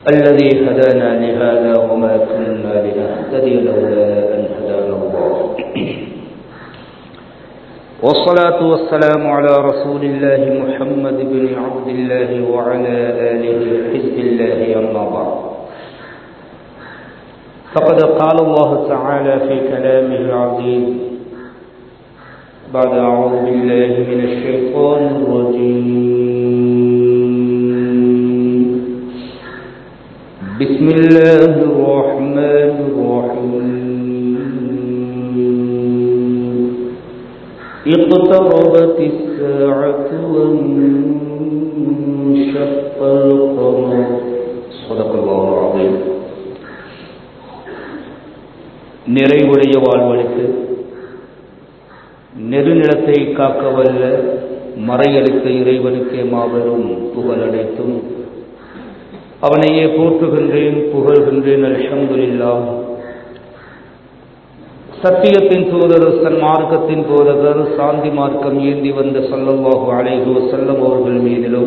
الذي هدانا لهذا وما كنا لنهتدي لولا أن هدانا الله والصلاة والسلام على رسول الله محمد بن عبد الله وعلى آله حزب الله أما بعد فقد قال الله تعالى في كلامه العظيم بعد أعوذ بالله من الشيطان الرجيم بسم الله الرحمن الرحيم اقتربت الساعة وانشق القمر صدق الله العظيم நிறைவுடைய வாழ்வழித்து நெருநிலத்தை காக்க வல்ல மறையளித்த இறைவனுக்கே மாபெரும் புகழடைத்தும் அவனையே போற்றுகின்றேன் புகழ்கின்றேன் அல்ஹம்துலில்லா சத்தியத்தின் தூதர் சன்மார்க்கத்தின் போதகர் சாந்தி மார்க்கம் ஏந்தி வந்த சல்லல்லாஹு அலைஹி வஸல்லம் அவர்கள் மீதிலும்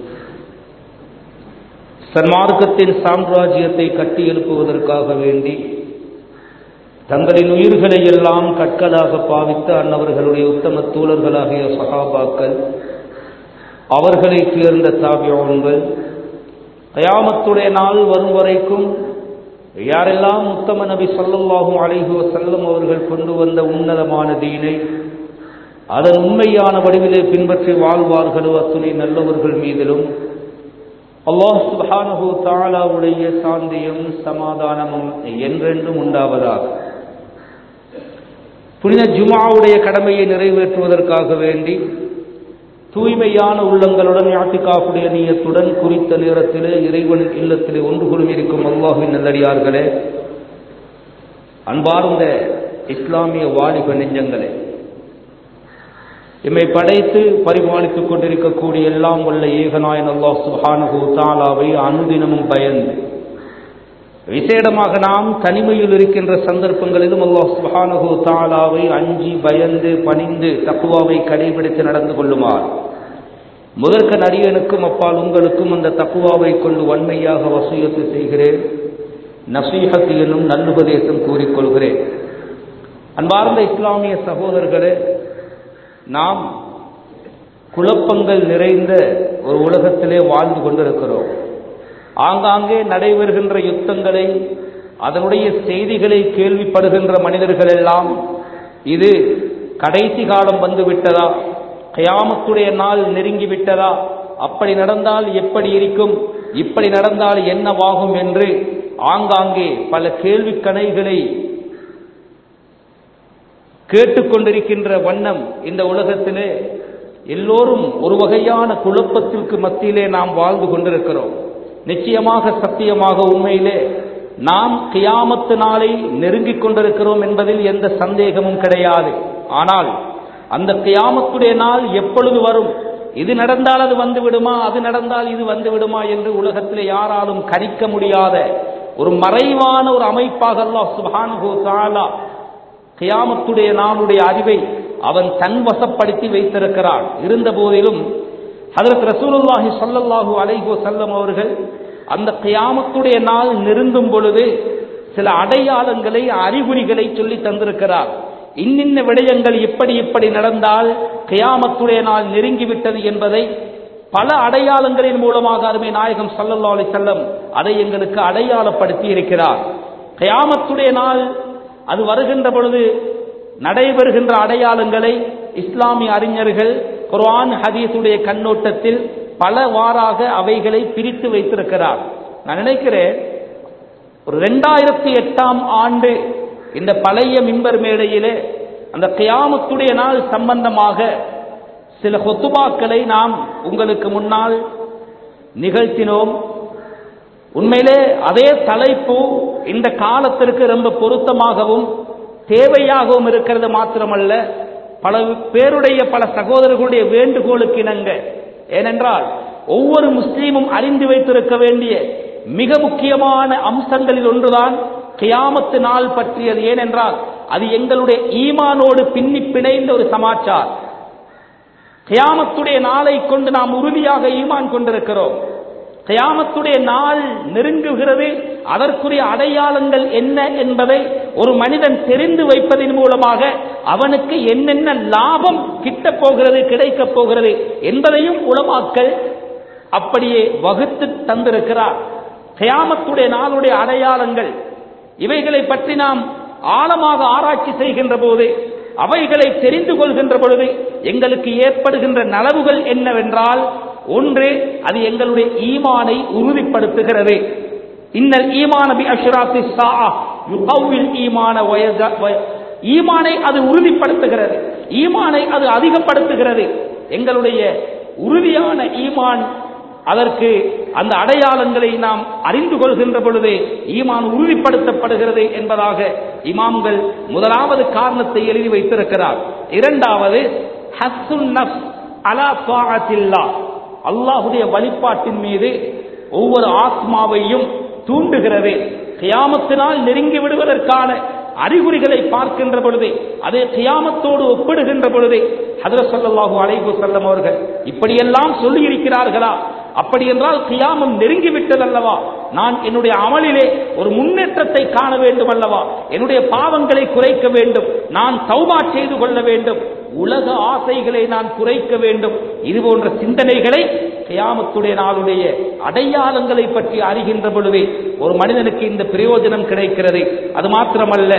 சன்மார்க்கத்தின் சாம்ராஜ்யத்தை கட்டி எழுப்புவதற்காக வேண்டி தங்களின் உயிர்களை எல்லாம் கற்களாக பாவித்த அன்னவர்களுடைய உத்தம தூளர்களாகிய சகாபாக்கள் அவர்களை சேர்ந்த தாபியோன்கள் கயாமத்துடைய நாள் வரும் வரைக்கும் யாரெல்லாம் உத்தம நபி சொல்லல்லாகும் அலைஹு செல்லும் அவர்கள் கொண்டு வந்த உன்னதமான தீனை அதன் உண்மையான வடிவிலே பின்பற்றி வாழ்வார்களோ அத்துணை நல்லவர்கள் மீதிலும் அல்லாஹ் சுபானஹு தாலாவுடைய சாந்தியும் சமாதானமும் என்றென்றும் உண்டாவதாக புனித ஜுமாவுடைய கடமையை நிறைவேற்றுவதற்காக வேண்டி தூய்மையான உள்ளங்களுடன் யாத்திகாவுடைய நீயத்துடன் குறித்த நேரத்திலே இறைவனின் இல்லத்திலே ஒன்று கொள்ளும் இருக்கும் அல்லாஹின் நல்லடியார்களே அன்பார்ந்த இஸ்லாமிய வாலிப நெஞ்சங்களே எம்மை படைத்து பரிபாலித்துக் கொண்டிருக்கக்கூடிய எல்லாம் வல்ல ஏகநாயன் அல்லாஹ் சுஹானஹு தாலாவை அனுதினமும் பயந்து விசேடமாக நாம் தனிமையில் இருக்கின்ற சந்தர்ப்பங்களிலும் அல்லாஹ் சுஹானஹு தாலாவை அஞ்சி பயந்து பணிந்து தக்குவாவை கடைபிடித்து நடந்து கொள்ளுமாறு முதற்க நரியனுக்கும் அப்பால் உங்களுக்கும் அந்த தக்குவாவை கொண்டு வன்மையாக வசூயத்து செய்கிறேன் நசீஹத் எனும் நல்லுபதேசம் கூறிக்கொள்கிறேன் அன்பார்ந்த இஸ்லாமிய சகோதரர்களே நாம் குழப்பங்கள் நிறைந்த ஒரு உலகத்திலே வாழ்ந்து கொண்டிருக்கிறோம் ஆங்காங்கே நடைபெறுகின்ற யுத்தங்களை அதனுடைய செய்திகளை கேள்விப்படுகின்ற மனிதர்கள் எல்லாம் இது கடைசி காலம் வந்து விட்டதா கயாமத்துடைய நாள் நெருங்கி விட்டதா அப்படி நடந்தால் எப்படி இருக்கும் இப்படி நடந்தால் என்னவாகும் என்று ஆங்காங்கே பல கேள்வி கணைகளை கேட்டுக்கொண்டிருக்கின்ற வண்ணம் இந்த உலகத்திலே எல்லோரும் ஒரு வகையான குழப்பத்திற்கு மத்தியிலே நாம் வாழ்ந்து கொண்டிருக்கிறோம் நிச்சயமாக சத்தியமாக உண்மையிலே நாம் கியாமத்து நாளை நெருங்கிக் கொண்டிருக்கிறோம் என்பதில் எந்த சந்தேகமும் கிடையாது ஆனால் அந்த கியாமத்துடைய நாள் எப்பொழுது வரும் இது நடந்தால் அது வந்து விடுமா அது நடந்தால் இது வந்து விடுமா என்று உலகத்திலே யாராலும் கணிக்க முடியாத ஒரு மறைவான ஒரு அமைப்பாக அல்லாஹ் சுபானு தாலா கியாமத்துடைய நாளுடைய அறிவை அவன் தன்வசப்படுத்தி வைத்திருக்கிறான் இருந்த போதிலும் அதற்கு ரசூலுல்லாஹி சொல்லல்லாஹு அலைஹோ செல்லம் அவர்கள் அந்த கியாமத்துடைய நாள் நெருங்கும் பொழுது சில அடையாளங்களை அறிகுறிகளை சொல்லி தந்திருக்கிறார் இன்னின்ன விடயங்கள் இப்படி இப்படி நடந்தால் கியாமத்துடைய நாள் நெருங்கிவிட்டது என்பதை பல அடையாளங்களின் மூலமாக அருமை நாயகம் சல்லல்லா அலி செல்லம் அதை எங்களுக்கு அடையாளப்படுத்தி இருக்கிறார் கியாமத்துடைய நாள் அது வருகின்ற பொழுது நடைபெறுகின்ற அடையாளங்களை இஸ்லாமிய அறிஞர்கள் குர்ஆன் ஹதீஸுடைய கண்ணோட்டத்தில் பல வாராக அவைகளை பிரித்து வைத்திருக்கிறார் நான் நினைக்கிறேன் ஒரு ரெண்டாயிரத்தி எட்டாம் ஆண்டு இந்த பழைய மின்பர் மேடையிலே அந்த கியாமத்துடைய நாள் சம்பந்தமாக சில கொத்துபாக்களை நாம் உங்களுக்கு முன்னால் நிகழ்த்தினோம் உண்மையிலே அதே தலைப்பு இந்த காலத்திற்கு ரொம்ப பொருத்தமாகவும் தேவையாகவும் இருக்கிறது மாத்திரமல்ல பல பேருடைய பல சகோதரர்களுடைய வேண்டுகோளுக்கு இணங்க ஏனென்றால் ஒவ்வொரு முஸ்லீமும் அறிந்து வைத்திருக்க வேண்டிய மிக முக்கியமான அம்சங்களில் ஒன்றுதான் கியாமத்து நாள் பற்றியது ஏனென்றால் அது எங்களுடைய ஈமானோடு பின்னி பிணைந்த ஒரு சமாச்சார் கியாமத்துடைய நாளை கொண்டு நாம் உறுதியாக ஈமான் கொண்டிருக்கிறோம் கயாமத்துடைய நாள் நெருங்குகிறது அதற்குரிய அடையாளங்கள் என்ன என்பதை ஒரு மனிதன் தெரிந்து வைப்பதன் மூலமாக அவனுக்கு என்னென்ன லாபம் கிட்ட போகிறது கிடைக்கப் போகிறது என்பதையும் உலமாக்கள் அப்படியே வகுத்து தந்திருக்கிறார் கயாமத்துடைய நாளுடைய அடையாளங்கள் இவைகளை பற்றி நாம் ஆழமாக ஆராய்ச்சி செய்கின்ற போது அவைகளை தெரிந்து கொள்கின்ற பொழுது எங்களுக்கு ஏற்படுகின்ற நலவுகள் என்னவென்றால் ஒன்று அது எங்களுடைய ஈமானை உறுதிப்படுத்துகிறது இன்னல் ஈமான பி அஷ்ராத்தி சா யுகவில் ஈமான வயத வய- ஈமானை அது உறுதிப்படுத்துகிறது ஈமானை அது அதிகப்படுத்துகிறது எங்களுடைய உறுதியான ஈமான் அதற்கு அந்த அடையாளங்களை நாம் அறிந்து கொள்கின்ற பொழுது ஈமான் உறுதிப்படுத்தப்படுகிறது என்பதாக இமாம்கள் முதலாவது காரணத்தை எழுதி வைத்திருக்கிறார் இரண்டாவது ஹஸ்ஸுன் நஃப்ஸ் அலா தாஅத்தில்லா அல்லாஹுடைய வழிபாட்டின் மீது ஒவ்வொரு ஆத்மாவையும் தூண்டுகிறது கியாமத்தினால் நெருங்கி விடுவதற்கான அறிகுறிகளை பார்க்கின்ற பொழுது அதை கியாமத்தோடு ஒப்பிடுகின்ற பொழுது ஹதரத் ஸல்லல்லாஹு அலைஹி வஸல்லம் அவர்கள் இப்படியெல்லாம் சொல்லி இருக்கிறார்களா அப்படி என்றால் கியாமம் நெருங்கி விட்டது அல்லவா நான் என்னுடைய அமலிலே ஒரு முன்னேற்றத்தை காண வேண்டும் அல்லவா என்னுடைய பாவங்களை குறைக்க வேண்டும் நான் தௌபா செய்து கொள்ள வேண்டும் உலக ஆசைகளை நான் குறைக்க வேண்டும் இது போன்ற சிந்தனைகளை கியாமத்துடைய நாளுடைய அடையாளங்களை பற்றி அறிகின்ற பொழுது ஒரு மனிதனுக்கு இந்த பிரயோஜனம் கிடைக்கிறது அது மாத்திரமல்ல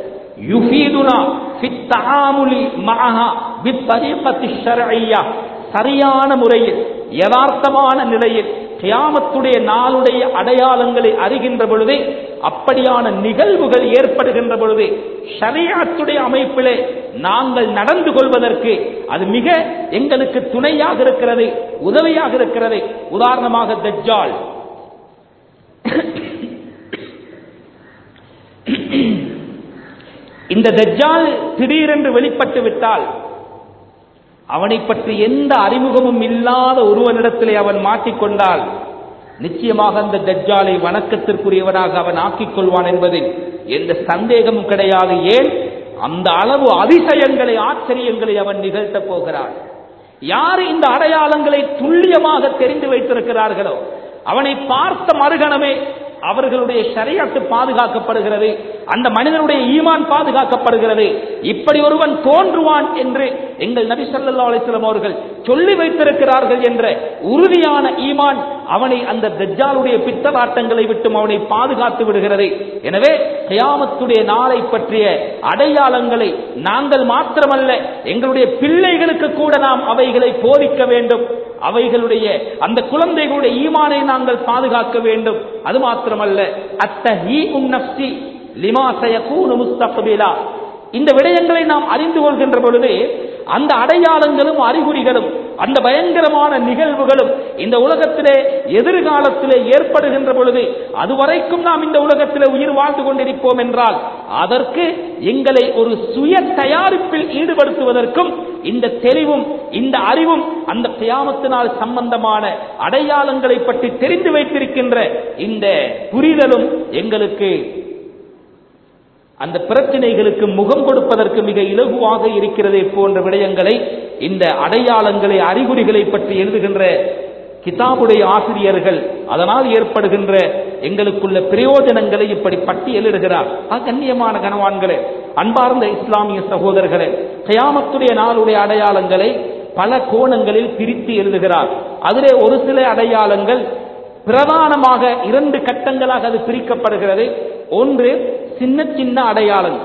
யுஃபீதுனா ஃபித் தஆமுலி மஅஹா பித்தரீகத்தி ஷர்இய்யா சரியான முறையில் யதார்த்தமான நிலையில் கியாமத்துடைய நாளுடைய அடையாளங்களை அறிகின்ற பொழுது அப்படியான நிகழ்வுகள் ஏற்படுகின்ற பொழுது ஷரியாத்துடைய அமைப்பிலே நாங்கள் நடந்து கொள்வதற்கு அது மிக எங்களுக்கு துணையாக இருக்கிறது உதவியாக இருக்கிறது உதாரணமாக தஜ்ஜால் இந்த தஜ்ஜால் திடீரென்று வெளிப்பட்டு விட்டால் அவனை பற்றி எந்த அறிமுகமும் இல்லாத ஒருவனிடத்திலே அவன் மாட்டிக்கொண்டால் நிச்சயமாக அந்த தஜ்ஜாலை வணக்கத்திற்குரியவனாக அவன் ஆக்கிக் கொள்வான் என்பதில் எந்த சந்தேகமும் கிடையாது ஏன் அந்த அளவு அதிசயங்களை ஆச்சரியங்களை அவன் நிகழ்த்தப் போகிறான் யார் இந்த அடையாளங்களை துல்லியமாக தெரிந்து வைத்திருக்கிறார்களோ அவனை பார்த்த மறுகணமே அவர்களுடைய ஷரியத்து பாதுகாக்கப்படுகிறது அந்த மனிதனுடைய ஈமான் பாதுகாக்கப்படுகிறது இப்படி ஒருவன் தோன்றுவான் என்று எங்கள் நபி ஸல்லல்லாஹு அலைஹி வஸல்லம் அவர்கள் சொல்லி வைத்திருக்கிறார்கள் என்ற உறுதியான ஈமான் அவனை அந்த தஜ்ஜாலுடைய பித்தலாட்டங்களை விட்டும் அவனை பாதுகாத்து விடுகிறது எனவே கியாமத்துடைய நாளை பற்றிய அடையாளங்களை நாங்கள் மாத்திரமல்ல எங்களுடைய பிள்ளைகளுக்கு கூட நாம் அவைகளை போதிக்க வேண்டும் அவைகளுடைய அந்த குழந்தைகளுடைய ஈமானை நாங்கள் பாதுகாக்க வேண்டும் அது மாத்திரமல்ல அத்தஹீ நஃப்சி லிமா சயகூனு முஸ்தக்பிலா இந்த விடயங்களை நாம் அறிந்து கொள்கின்ற பொழுது அந்த அடையாளங்களும் அறிகுறிகளும் அந்த பயங்கரமான நிகழ்வுகளும் இந்த உலகத்திலே எதிர்காலத்திலே ஏற்படுகின்ற பொழுது அதுவரைக்கும் நாம் இந்த உலகத்திலே உயிர் வாழ்ந்து கொண்டிருப்போம் என்றால் அதற்கு எங்களை ஒரு சுய தயாரிப்பில் ஈடுபடுத்துவதற்கும் இந்த தெளிவும் இந்த அறிவும் அந்த கியாமத்தினால் சம்பந்தமான அடையாளங்களை பற்றி தெரிந்து வைத்திருக்கின்ற இந்த புரிதலும் எங்களுக்கு அந்த பிரச்சனைகளுக்கு முகம் கொடுப்பதற்கு மிக இலகுவாக இருக்கிறதே போன்ற விடயங்களை இந்த அடையாளங்களை அறிகுறிகளை பற்றி எழுதுகின்ற கிதாபுடைய ஆசிரியர்கள் அதனால் ஏற்படுகின்ற எங்களுக்குள்ள பிரயோஜனங்களை இப்படி பட்டியலிடுகிறார் ஆக கண்ணியமான கனவான்களே அன்பார்ந்த இஸ்லாமிய சகோதரர்களே கயாமத்துடைய நாளுடைய அடையாளங்களை பல கோணங்களில் பிரித்து எழுதுகிறார் அதிலே ஒரு சில அடையாளங்கள் பிரதானமாக இரண்டு கட்டங்களாக அது பிரிக்கப்படுகிறது ஒன்று சின்ன சின்ன அடையாளங்கள்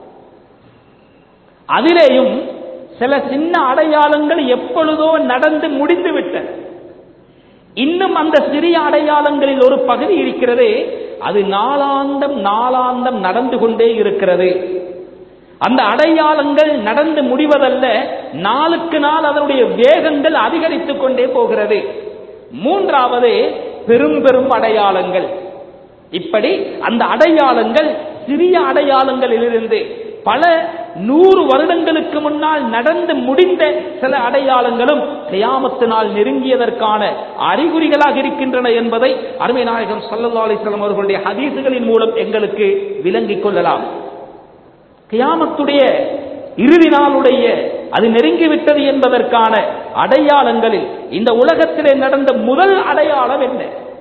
அதிலேயும் சில சின்ன அடையாளங்கள் எப்பொழுதோ நடந்து முடிந்து விட்டன இன்னும் அந்த சிறிய அடையாளங்களில் ஒரு பகுதி இருக்கிறது அது நாளாந்தம் நாளாந்தம் நடந்து கொண்டே இருக்கிறது அந்த அடையாளங்கள் நடந்து முடிவதல்ல நாளுக்கு நாள் அதனுடைய வேகங்கள் அதிகரித்துக் கொண்டே போகிறது மூன்றாவது பெரும் பெரும் அடையாளங்கள் இப்படி அந்த அடையாளங்கள் சிறிய அடையாளங்களிலிருந்து பல நூறு வருடங்களுக்கு முன்னால் நடந்து முடிந்த சில அடையாளங்களும் கியாமத்தினால் நெருங்கியதற்கான அறிகுறிகளாக இருக்கின்றன என்பதை அருமை நாயகம் சல்லல்லா அலிஸ்லாம் அவர்களுடைய ஹதீசுகளின் மூலம் எங்களுக்கு விளங்கிக் கொள்ளலாம் கியாமத்துடைய இறுதி நாளுடைய அது நெருங்கிவிட்டது என்பதற்கான அடையாளங்களில் இந்த உலகத்திலே நடந்த முதல் அடையாளம் என்ன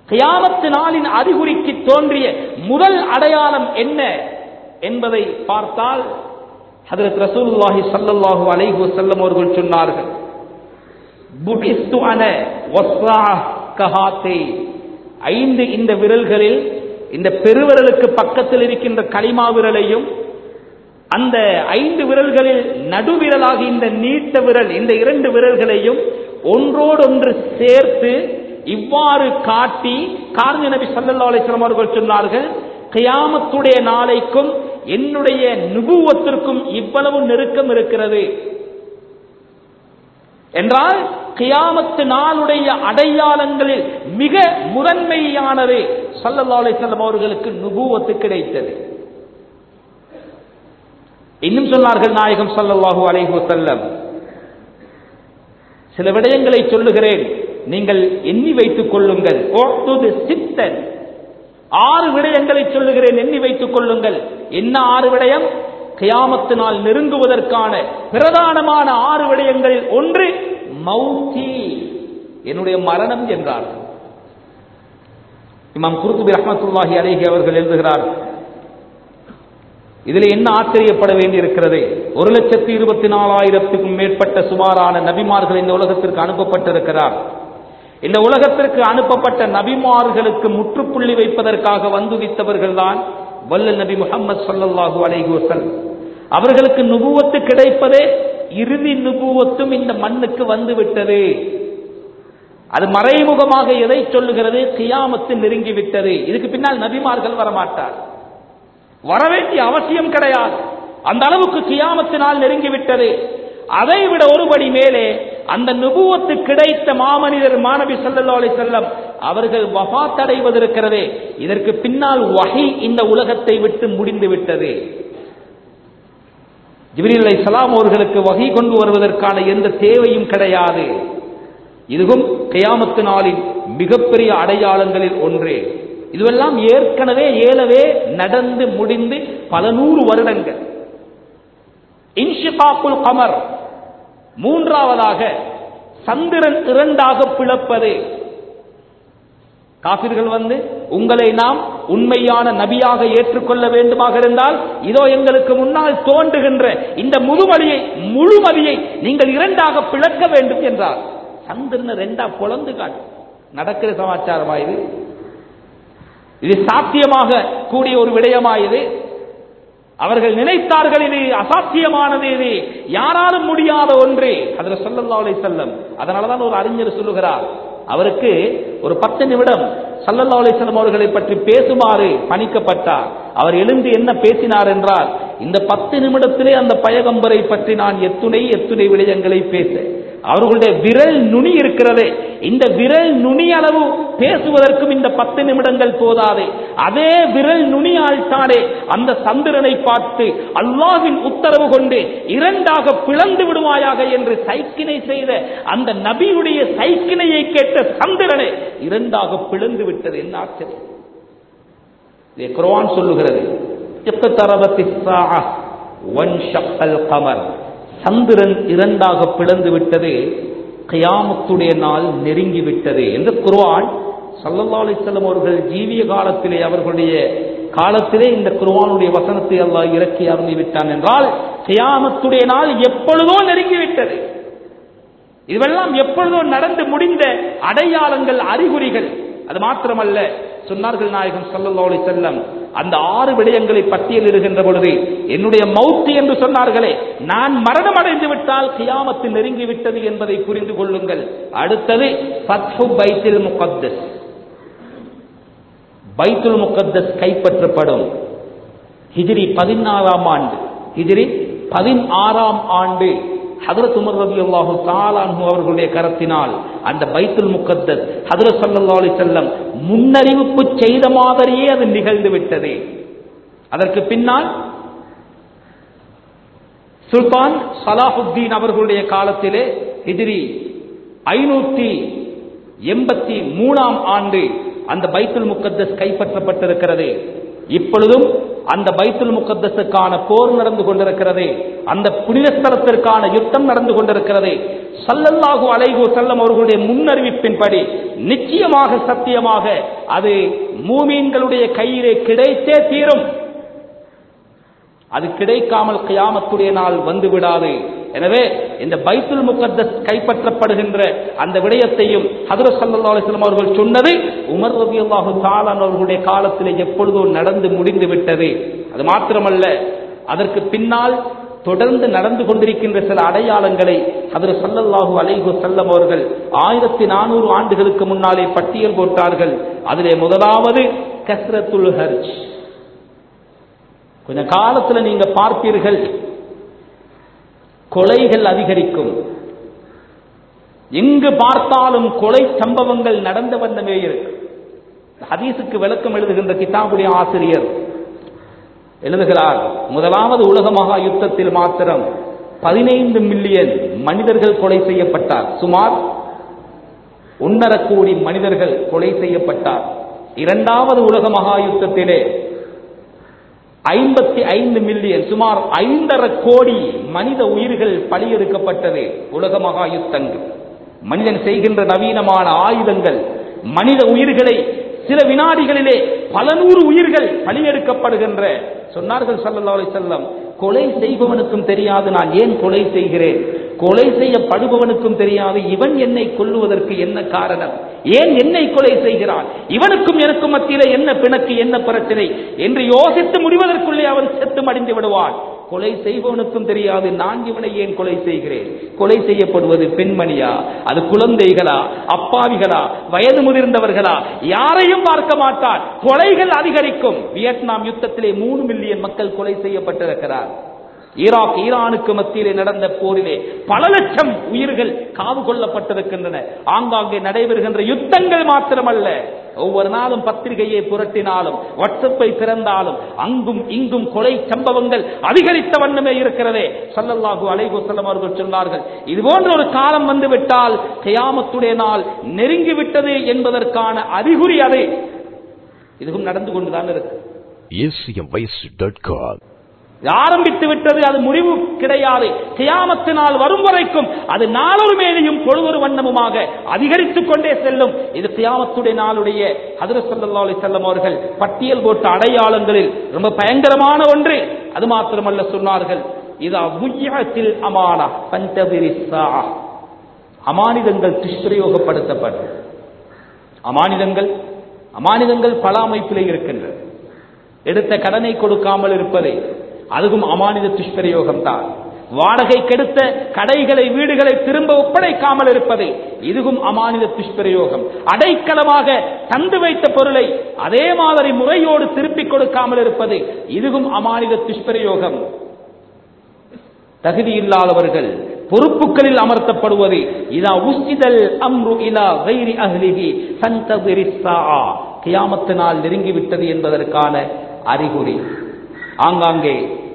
கியாமத்து நாளின் அறிகுறிக்கு தோன்றிய முதல் அடையாளம் என்ன என்பதை பார்த்தால் ஹதரத் ரசூலுல்லாஹி ஸல்லல்லாஹு அலைஹி வஸல்லம் அவர்கள் சொன்னார்கள் புகிஸ்து அன வஸ்ஸா கஹாத்தே ஐந்து இந்த விரல்களில் இந்த பெருவிரலுக்கு பக்கத்தில் இருக்கின்ற களிமா விரலையும் அந்த ஐந்து விரல்களில் நடுவிரலாகி இந்த நீட்ட விரல் இந்த இரண்டு விரல்களையும் ஒன்றோடொன்று சேர்த்து இவ்வாறு காட்டி கார்மி நபி ஸல்லல்லாஹு அலைஹி வஸல்லம் அவர்கள் சொன்னார்கள் கியாமத்துடைய நாளைக்கும் என்னுடைய நுபுவத்திற்கும் இவ்வளவு நெருக்கம் இருக்கிறது என்றால் கியாமத்து நாளுடைய அடையாளங்களில் மிக முதன்மையானது ஸல்லல்லாஹு அலைஹி வஸல்லம் அவர்களுக்கு நுபுவத்து கிடைத்தது இன்னும் சொன்னார்கள் நாயகம் ஸல்லல்லாஹு அலைஹி வஸல்லம் சில விடயங்களை சொல்லுகிறேன் நீங்கள் எண்ணி வைத்துக் கொள்ளுங்கள் ஓட்டுது சித்தன் ஆறு விடயங்களை சொல்லுகிறேன் எண்ணி வைத்துக் கொள்ளுங்கள் என்ன ஆறு விடயம் கியாமத்து நாள் நெருங்குவதற்கான பிரதானமான ஆறு விடயங்களில் ஒன்று மௌத்தி என்னுடைய மரணம் என்றார் இமாம் குருத்துபி ரஹமத்துல்லாஹி அலைஹி அவர்கள் எழுதுகிறார் இதில் என்ன ஆச்சரியப்பட வேண்டியிருக்கிறது ஒரு லட்சத்தி இருபத்தி நாலாயிரத்துக்கும் மேற்பட்ட சுமாரான நபிமார்கள் இந்த உலகத்திற்கு அனுப்பப்பட்டிருக்கிறார் இந்த உலகத்திற்கு அனுப்பப்பட்ட நபிமார்களுக்கு முற்றுப்புள்ளி வைப்பதற்காக வந்துவித்தவர்கள் தான் வல்ல நபி முகமது சொல்லல்லாஹு அலைஹி வஸல்லம் அவர்களுக்கு நுபுவத்து கிடைப்பதே இறுதி நுபுவத்தும் இந்த மண்ணுக்கு வந்து விட்டது அது மறைமுகமாக எதை சொல்லுகிறது கியாமத்து நெருங்கி விட்டது இதுக்கு பின்னால் நபிமார்கள் வரமாட்டார் வரவேண்டிய அவசியம் கிடையாது அந்த அளவுக்கு கியாமத்தினால் நெருங்கிவிட்டது அதை விட ஒருபடி மேலே அந்த நுபுவத்து கிடைத்த மாமனிதர் மாணவி சல்லல்லா அலி செல்லம் அவர்கள் வபாத் அடைவதிருக்கிறதே இதற்கு பின்னால் வகை இந்த உலகத்தை விட்டு முடிந்து விட்டது ஜிப்ரீல் அலை சலாம் அவர்களுக்கு வகை கொண்டு வருவதற்கான எந்த தேவையும் கிடையாது இதுவும் கியாமத்து நாளின் மிகப்பெரிய அடையாளங்களில் ஒன்றே இதுவெல்லாம் ஏற்கனவே ஏலவே நடந்து முடிந்து பல நூறு வருடங்கள் இன்ஷிகாக்குல் கமர் மூன்றாவதாக சந்திரன் இரண்டாக பிளப்பது காபிர்கள் வந்து உங்களை நாம் உண்மையான நபியாக ஏற்றுக்கொள்ள வேண்டுமாக இருந்தால் இதோ எங்களுக்கு முன்னால் தோன்றுகின்ற இந்த முழுமதியை முழுமதியை நீங்கள் இரண்டாக பிளக்க வேண்டும் என்றார் சந்திரனை ரெண்டா பொழந்து காட்டு நடக்கிற சமாச்சாரமா இது இது சாத்தியமாக கூடிய ஒரு விடயமா இது அவர்கள் நினைத்தார்கள் இது அசாத்தியமானது இது யாராலும் முடியாத ஒன்று அதுல சொல்லல்லா அலை செல்லம் அதனாலதான் ஒரு அறிஞர் சொல்லுகிறார் அவருக்கு ஒரு பத்து நிமிடம் சல்லல்லா அலிஸ்லாம் அவர்களை பற்றி பேசுமாறு பணிக்கப்பட்டார் அவர் எழுந்து என்ன பேசினார் என்றால் இந்த பத்து நிமிடத்திலே அந்த பயகம்பரை பற்றி நான் எத்துணை எத்துணை விடயங்களை பேச அவர்களுடைய விரல் நுனி இருக்கிறதே இந்த விரல் நுனி அளவு பேசுவதற்கும் இந்த பத்து நிமிடங்கள் போதாது அதே விரல் நுனியால் தானே அந்த சந்திரனை பார்த்து அல்லாவின் உத்தரவு கொண்டு இரண்டாக பிளந்து விடுவாயாக என்று சைக்கினை செய்த அந்த நபியுடைய சைக்கினையை கேட்ட சந்திரனை இரண்டாக பிளந்து விட்டது என்ன ஆச்சரியம் இதை குர்ஆன் சொல்லுகிறது இப்தரபத்தி ஸாஅ வன்ஷக்கல் கமர் சந்திரன் இரண்டாக பிளந்து விட்டது கியாமத்துடைய நாள் நெருங்கி விட்டது என்று குர்ஆன் சல்லல்லாஹு அலைஹி வஸல்லம் அவர்கள் ஜீவிய காலத்திலே அவர்களுடைய காலத்திலே இந்த குர்ஆனுடைய வசனத்தை அல்லாஹ் இறக்கி அருளி விட்டான் என்றால் கியாமத்துடைய நாள் எப்பொழுதோ நெருங்கி விட்டது இதுவெல்லாம் எப்பொழுதோ நடந்து முடிந்த அடையாளங்கள் அறிகுறிகள் அது மாத்திரமல்ல சொன்னார்கள் நாயகம் சல்லல்லாஹு அலைஹி வஸல்லம் அந்த ஆறு விடயங்களை பட்டியலிடுகின்ற பொழுது என்னுடைய மௌத்து என்று சொன்னார்களே நான் மரணம் அடைந்து விட்டால் கியாமத்து நெருங்கி விட்டது என்பதை புரிந்து கொள்ளுங்கள் அடுத்தது ஃபத்ஹு பைத்துல் முகத்தஸ் பைத்துல் முகத்தஸ் கைப்பற்றப்படும் ஹிஜ்ரி பதினாறாம் ஆண்டு ஹிஜ்ரி பதினாறாம் ஆண்டு ஹதரத் உமர் ரபி அல்லாஹு தாலான்ஹு அவர்களுடைய கரத்தினால் அந்த பைத்துல் முகத்தஸ் ஹதரத் சல்லா அலி செல்லம் முன்னறிவிப்பு செய்த மாதிரியே அது நிகழ்ந்து விட்டது அதற்கு பின்னால் சுல்தான் சலாஹுத்தீன் அவர்களுடைய காலத்திலே ஹிஜ்ரி ஐநூத்தி எண்பத்தி மூணாம் ஆண்டு அந்த பைத்துல் முகத்தஸ் கைப்பற்றப்பட்டிருக்கிறது இப்பொழுதும் அந்த பைத்துல் முகத்தஸுக்கான போர் நடந்து கொண்டிருக்கிறது அந்த புனித ஸ்தலத்திற்கான யுத்தம் நடந்து கொண்டிருக்கிறது சல்லல்லாஹு அலைஹு செல்லம் அவர்களுடைய முன்னறிவிப்பின்படி நிச்சயமாக சத்தியமாக அது மூமீன்களுடைய கையிலே கிடைத்தே தீரும் அது கிடைக்காமல் கியாமத்துடைய நாள் வந்து விடாது எனவே இந்த பைத்துல் முகத்தஸ் கைப்பற்றப்படுகின்ற அந்த விடயத்தையும் ஹதரத் ஸல்லல்லாஹு அலைஹி வஸல்லம் அவர்கள் சொன்னது உமர் ரலியல்லாஹு தஆலா அவர்களுடைய காலத்திலே எப்பொழுதோ நடந்து முடிந்து விட்டது அது மாத்திரமல்ல அதற்கு பின்னால் தொடர்ந்து நடந்து கொண்டிருக்கின்ற சில அடையாளங்களை ஹதரத் ஸல்லல்லாஹு அலைஹி வஸல்லம் அவர்கள் ஆயிரத்தி நானூறு ஆண்டுகளுக்கு முன்னாலே பட்டியல் போட்டார்கள் அதிலே முதலாவது கஸ்ரத்துல் ஹர்ஜ் கொஞ்ச காலத்துல நீங்க பார்ப்பீர்கள் கொலைகள் அதிகரிக்கும் எங்கு பார்த்தாலும் கொலை சம்பவங்கள் நடந்த வண்ணமே இருக்கு ஹதீஸுக்கு விளக்கம் எழுதுகின்ற கிதாபுடைய ஆசிரியர் எழுதுகிறார் முதலாவது உலக மகா யுத்தத்தில் மாத்திரம் பதினைந்து மில்லியன் மனிதர்கள் கொலை செய்யப்பட்டார் சுமார் ஒன்னரை கோடி மனிதர்கள் கொலை செய்யப்பட்டார் இரண்டாவது உலக மகா யுத்தத்திலே ஐம்பத்தி ஐந்து மில்லியன் சுமார் ஐந்தரை கோடி மனித உயிர்கள் பலியெடுக்கப்பட்டது உலக மகா யுத்தங்கள் மனிதன் செய்கின்ற நவீனமான ஆயுதங்கள் மனித உயிர்களை சில வினாடிகளிலே பல நூறு உயிர்கள் பலியெடுக்கப்படுகின்ற சொன்னார்கள் சல்லல்லாஹு அலைஹி வஸல்லம் கொலை செய்பவனுக்கும் தெரியாது நான் ஏன் கொலை செய்கிறேன் கொலை செய்யப்படுபவனுக்கும் தெரியாது இவன் என்னை கொல்லுவதற்கு என்ன காரணம் ஏன் என்னை கொலை செய்கிறான் இவனுக்கும் எனக்கும் மத்தியில என்ன பிணக்கு என்ன பிரச்சனை என்று யோசித்து முடிவதற்குள்ளே அவன் செத்து மடிந்து விடுவான் கொலை செய்பவனுக்கும் தெரியாது நான் இவனை ஏன் கொலை செய்கிறேன் கொலை செய்யப்படுவது பெண்மணியா அது குழந்தைகளா அப்பாவிகளா வயது முதிர்ந்தவர்களா யாரையும் பார்க்க மாட்டான் கொலைகள் அதிகரிக்கும் வியட்நாம் யுத்தத்திலே மூணு மில்லியன் மக்கள் கொலை செய்யப்பட்டிருக்கிறார் ஈராக் ஈரானுக்கு மத்தியிலே நடந்த போரிலே பல லட்சம் உயிர்கள் காவு கொள்ளப்பட்டிருக்கின்றன ஆங்காங்கே நடைபெறுகின்ற யுத்தங்கள் மாத்திரமல்ல ஒவ்வொரு நாளும் பத்திரிகையை புரட்டினாலும் வாட்ஸ்அப்பை திறந்தாலும் அங்கும் இங்கும் கொலை சம்பவங்கள் அதிகரித்த வண்ணமே இருக்கிறதே சல்லல்லாஹு அலைஹி வஸல்லம் அவர்கள் சொன்னார்கள் இது போன்ற ஒரு காலம் வந்து விட்டால் கியாமத்துடைய நாள் நெருங்கி விட்டது என்பதற்கான அறிகுறி அது இதுவும் நடந்து கொண்டுதான் இருக்கு acmvoice.com ஆரம்பித்து விட்டது அது முடிவு கிடையாது கியாமத்து நாள் வரும் வரைக்கும் அது நாளொரு மேலையும் பொழுதொரு வண்ணமுமாக அதிகரித்துக் கொண்டே செல்லும் இது கியாமத்துடைய நாளுடைய ஹதரத் ஸல்லல்லாஹு அலைஹி வஸல்லம் அவர்கள் பட்டியல் போட்ட அடையாளங்களில் ரொம்ப பயங்கரமான ஒன்று அது மாத்திரமல்ல சொன்னார்கள் இதா முய்யத்தில் அமானா பஞ்சபிரிசா அமானிதங்கள் துஷ்பிரயோகப்படுத்தப்படும் அமானிதங்கள் அமானிதங்கள் பல அமைப்பிலே இருக்கின்றன எடுத்த கடனை கொடுக்காமல் இருப்பதே அதுவும் அமானித துஷ்பிரயோகம் தான் வாடகை கெடுத்த கடைகளை வீடுகளை திரும்ப ஒப்படைக்காமல் இருப்பது இதுவும் அமானித துஷ்பிரயோகம் அடைக்கலமாக தந்து வைத்த பொருளை அதே மாதிரி முறையோடு திருப்பிக் கொடுக்காமல் இருப்பது இதுவும் அமானித துஷ்பிரயோகம் தகுதி இல்லாதவர்கள் பொறுப்புகளில் அமர்த்தப்படுவது இதா உஸ்திதல் அம்ரு இலா கைரி அஹ்லிஹி ஃபந்தபிரி ஸாஆ கியாமத்து நாள் நெருங்கிவிட்டது என்பதற்கான அறிகுறி ஆங்காங்கே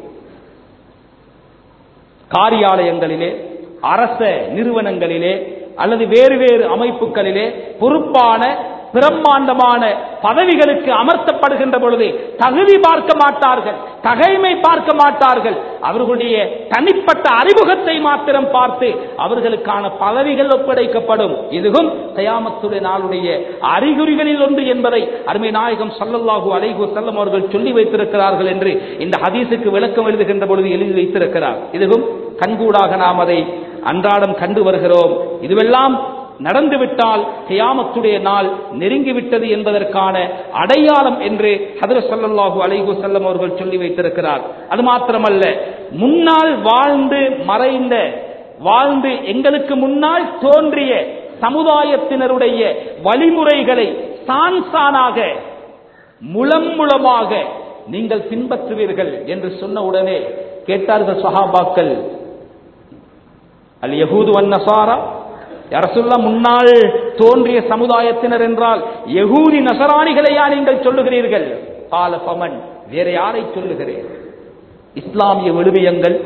காரியாலயங்களிலே அரச நிறுவனங்களிலே அல்லது வேறு வேறு அமைப்புகளிலே பொறுப்பான பிரம்மாண்டமான பதவிகளுக்கு அமர்த்தப்படுகின்ற பொழுது தகுதி பார்க்க மாட்டார்கள் தகைமை பார்க்க மாட்டார்கள் அவர்களுடைய தனிப்பட்ட அறிமுகத்தை மாத்திரம் பார்த்து அவர்களுக்கான பதவிகள் ஒப்படைக்கப்படும் இதுவும் தயாமத்துடைய நாளுடைய அறிகுறிகளில் ஒன்று என்பதை அருமை நாயகம் சல்லல்லாஹு அலைஹு செல்லம் அவர்கள் சொல்லி வைத்திருக்கிறார்கள் என்று இந்த ஹதீஸுக்கு விளக்கம் எழுதுகின்ற பொழுது எழுதி வைத்திருக்கிறார் இதுவும் கண்கூடாக நாம் அதை அன்றாடம் கண்டு வருகிறோம் இதுவெல்லாம் நடந்துவிட்டால் கியாமத்துடைய நாள் நெருங்கிவிட்டது என்பதற்கான அடையாளம் என்று ஹதர சல்லல்லாஹு அலைஹு செல்லம் அவர்கள் சொல்லி வைத்திருக்கிறார் அது மாத்திரமல்ல முன்னால் வாழ்ந்து மறைந்த வாழ்ந்து எங்களுக்கு முன்னால் தோன்றிய சமுதாயத்தினருடைய வழிமுறைகளை சான் சானாக முலம் முலமாக நீங்கள் பின்பற்றுவீர்கள் என்று சொன்ன உடனே கேட்டார்கள் சஹாபாக்கள் அல் யஹூது வன்னசாரா அரசுல்லா முன்னால் தோன்றிய சமுதாயத்தினர் என்றால் யகூதி நசராணிகளையா நீங்கள் சொல்லுகிறீர்கள் கால பமன் வேற யாரை சொல்லுகிறேன் இஸ்லாமிய விழுமியங்கள்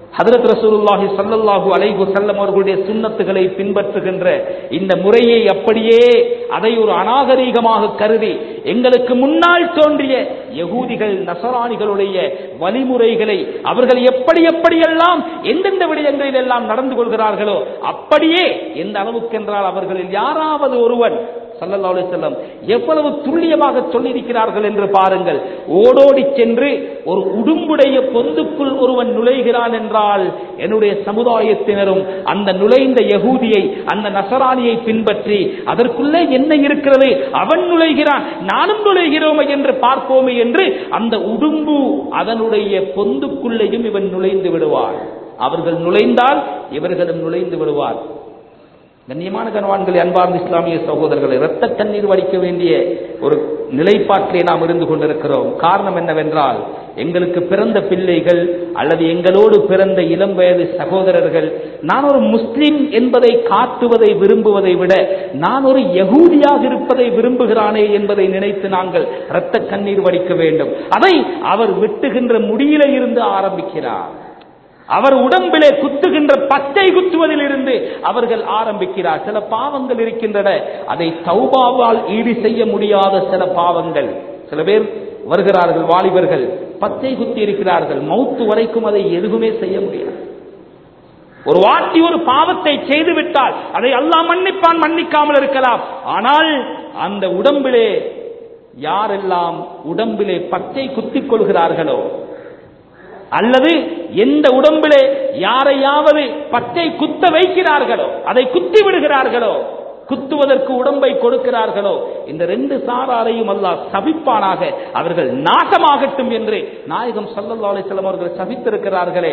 ஹதரத் ரசூலுல்லாஹி ஸல்லல்லாஹு அலைஹி வஸல்லம் அவர்களுடைய சுன்னத்துகளை பின்பற்றுகின்ற இந்த முறையை அப்படியே அதை ஒரு அநாகரீகமாக கருதி எங்களுக்கு முன்னால் தோன்றிய யகூதிகள் நசராணிகளுடைய வழிமுறைகளை அவர்கள் எப்படி எப்படியெல்லாம் எந்தெந்த விடயங்களில் எல்லாம் நடந்து கொள்கிறார்களோ அப்படியே எந்த அளவுக்கென்றால் அவர்களில் யாராவது ஒருவன் சல்லல்லாஹு அலைஹி வஸல்லம் எவ்வளவு துல்லியமாக சொல்லியிருக்கிறார்கள் என்று பாருங்கள் ஓடோடி சென்று ஒரு உடும்புடைய பொந்துக்குள் ஒருவன் நுழைகிறான் என்றால் என்னுடைய சமுதாயத்தினரும் அந்த நுழைந்த யகூதியை அந்த நசராணியை பின்பற்றி அதற்குள்ளே என்ன இருக்கிறது அவன் நுழைகிறான் நானும் நுழைகிறோமே என்று பார்ப்போமே என்று அந்த உடும்பு அதனுடைய பொந்துக்குள்ளேயும் இவன் நுழைந்து விடுவார் அவர்கள் நுழைந்தால் இவர்களும் நுழைந்து விடுவார் கண்ணியமான கனவான்களை அன்பார்ந்த இஸ்லாமிய சகோதரர்களை இரத்த கண்ணீர் வடிக்க வேண்டிய ஒரு நிலைப்பாட்டிலே நாம் இருந்து கொண்டிருக்கிறோம் காரணம் என்னவென்றால் எங்களுக்கு பிறந்த பிள்ளைகள் அல்லது எங்களோடு பிறந்த இளம் வயது சகோதரர்கள் நான் ஒரு முஸ்லிம் என்பதை காட்டுவதை விரும்புவதை விட நான் ஒரு யகூதியாக இருப்பதை விரும்புகிறானே என்பதை நினைத்து நாங்கள் இரத்த கண்ணீர் வடிக்க வேண்டும் அதை அவர் வெட்டுகின்ற முடியில இருந்து ஆரம்பிக்கிறார் அவர் உடம்பிலே குத்துகின்ற பச்சை குத்துவதில் இருந்து அவர்கள் ஆரம்பிக்கிறார் சில பாவங்கள் இருக்கின்றன அதை தௌபாவால் ஈடு செய்ய முடியாத சில பாவங்கள் சில பேர் வருகிறார்கள் வாலிபர்கள் பச்சை குத்தி இருக்கிறார்கள் மௌத்து வரைக்கும் அதை எதுவுமே செய்ய முடியாது ஒரு வாட்டி ஒரு பாவத்தை செய்து விட்டால் அதை அல்லாஹ் மன்னிப்பான் மன்னிக்காமல் இருக்கலாம் ஆனால் அந்த உடம்பிலே யாரெல்லாம் உடம்பிலே பச்சை குத்திக் கொள்கிறார்களோ அல்லது எந்த உடம்பிலே யாரையாவது பச்சை குத்த வைக்கிறார்களோ அதை குத்தி விடுகிறார்களோ குத்துவதற்கு உடம்பை கொடுக்கிறார்களோ இந்த ரெண்டு சாராரையும் அல்லாஹ் சபிப்பானாக அவர்கள் நாசமாகட்டும் என்று நாயகம் சல்லல்லா அலிஸ்லாம் அவர்கள் சபித்திருக்கிறார்களே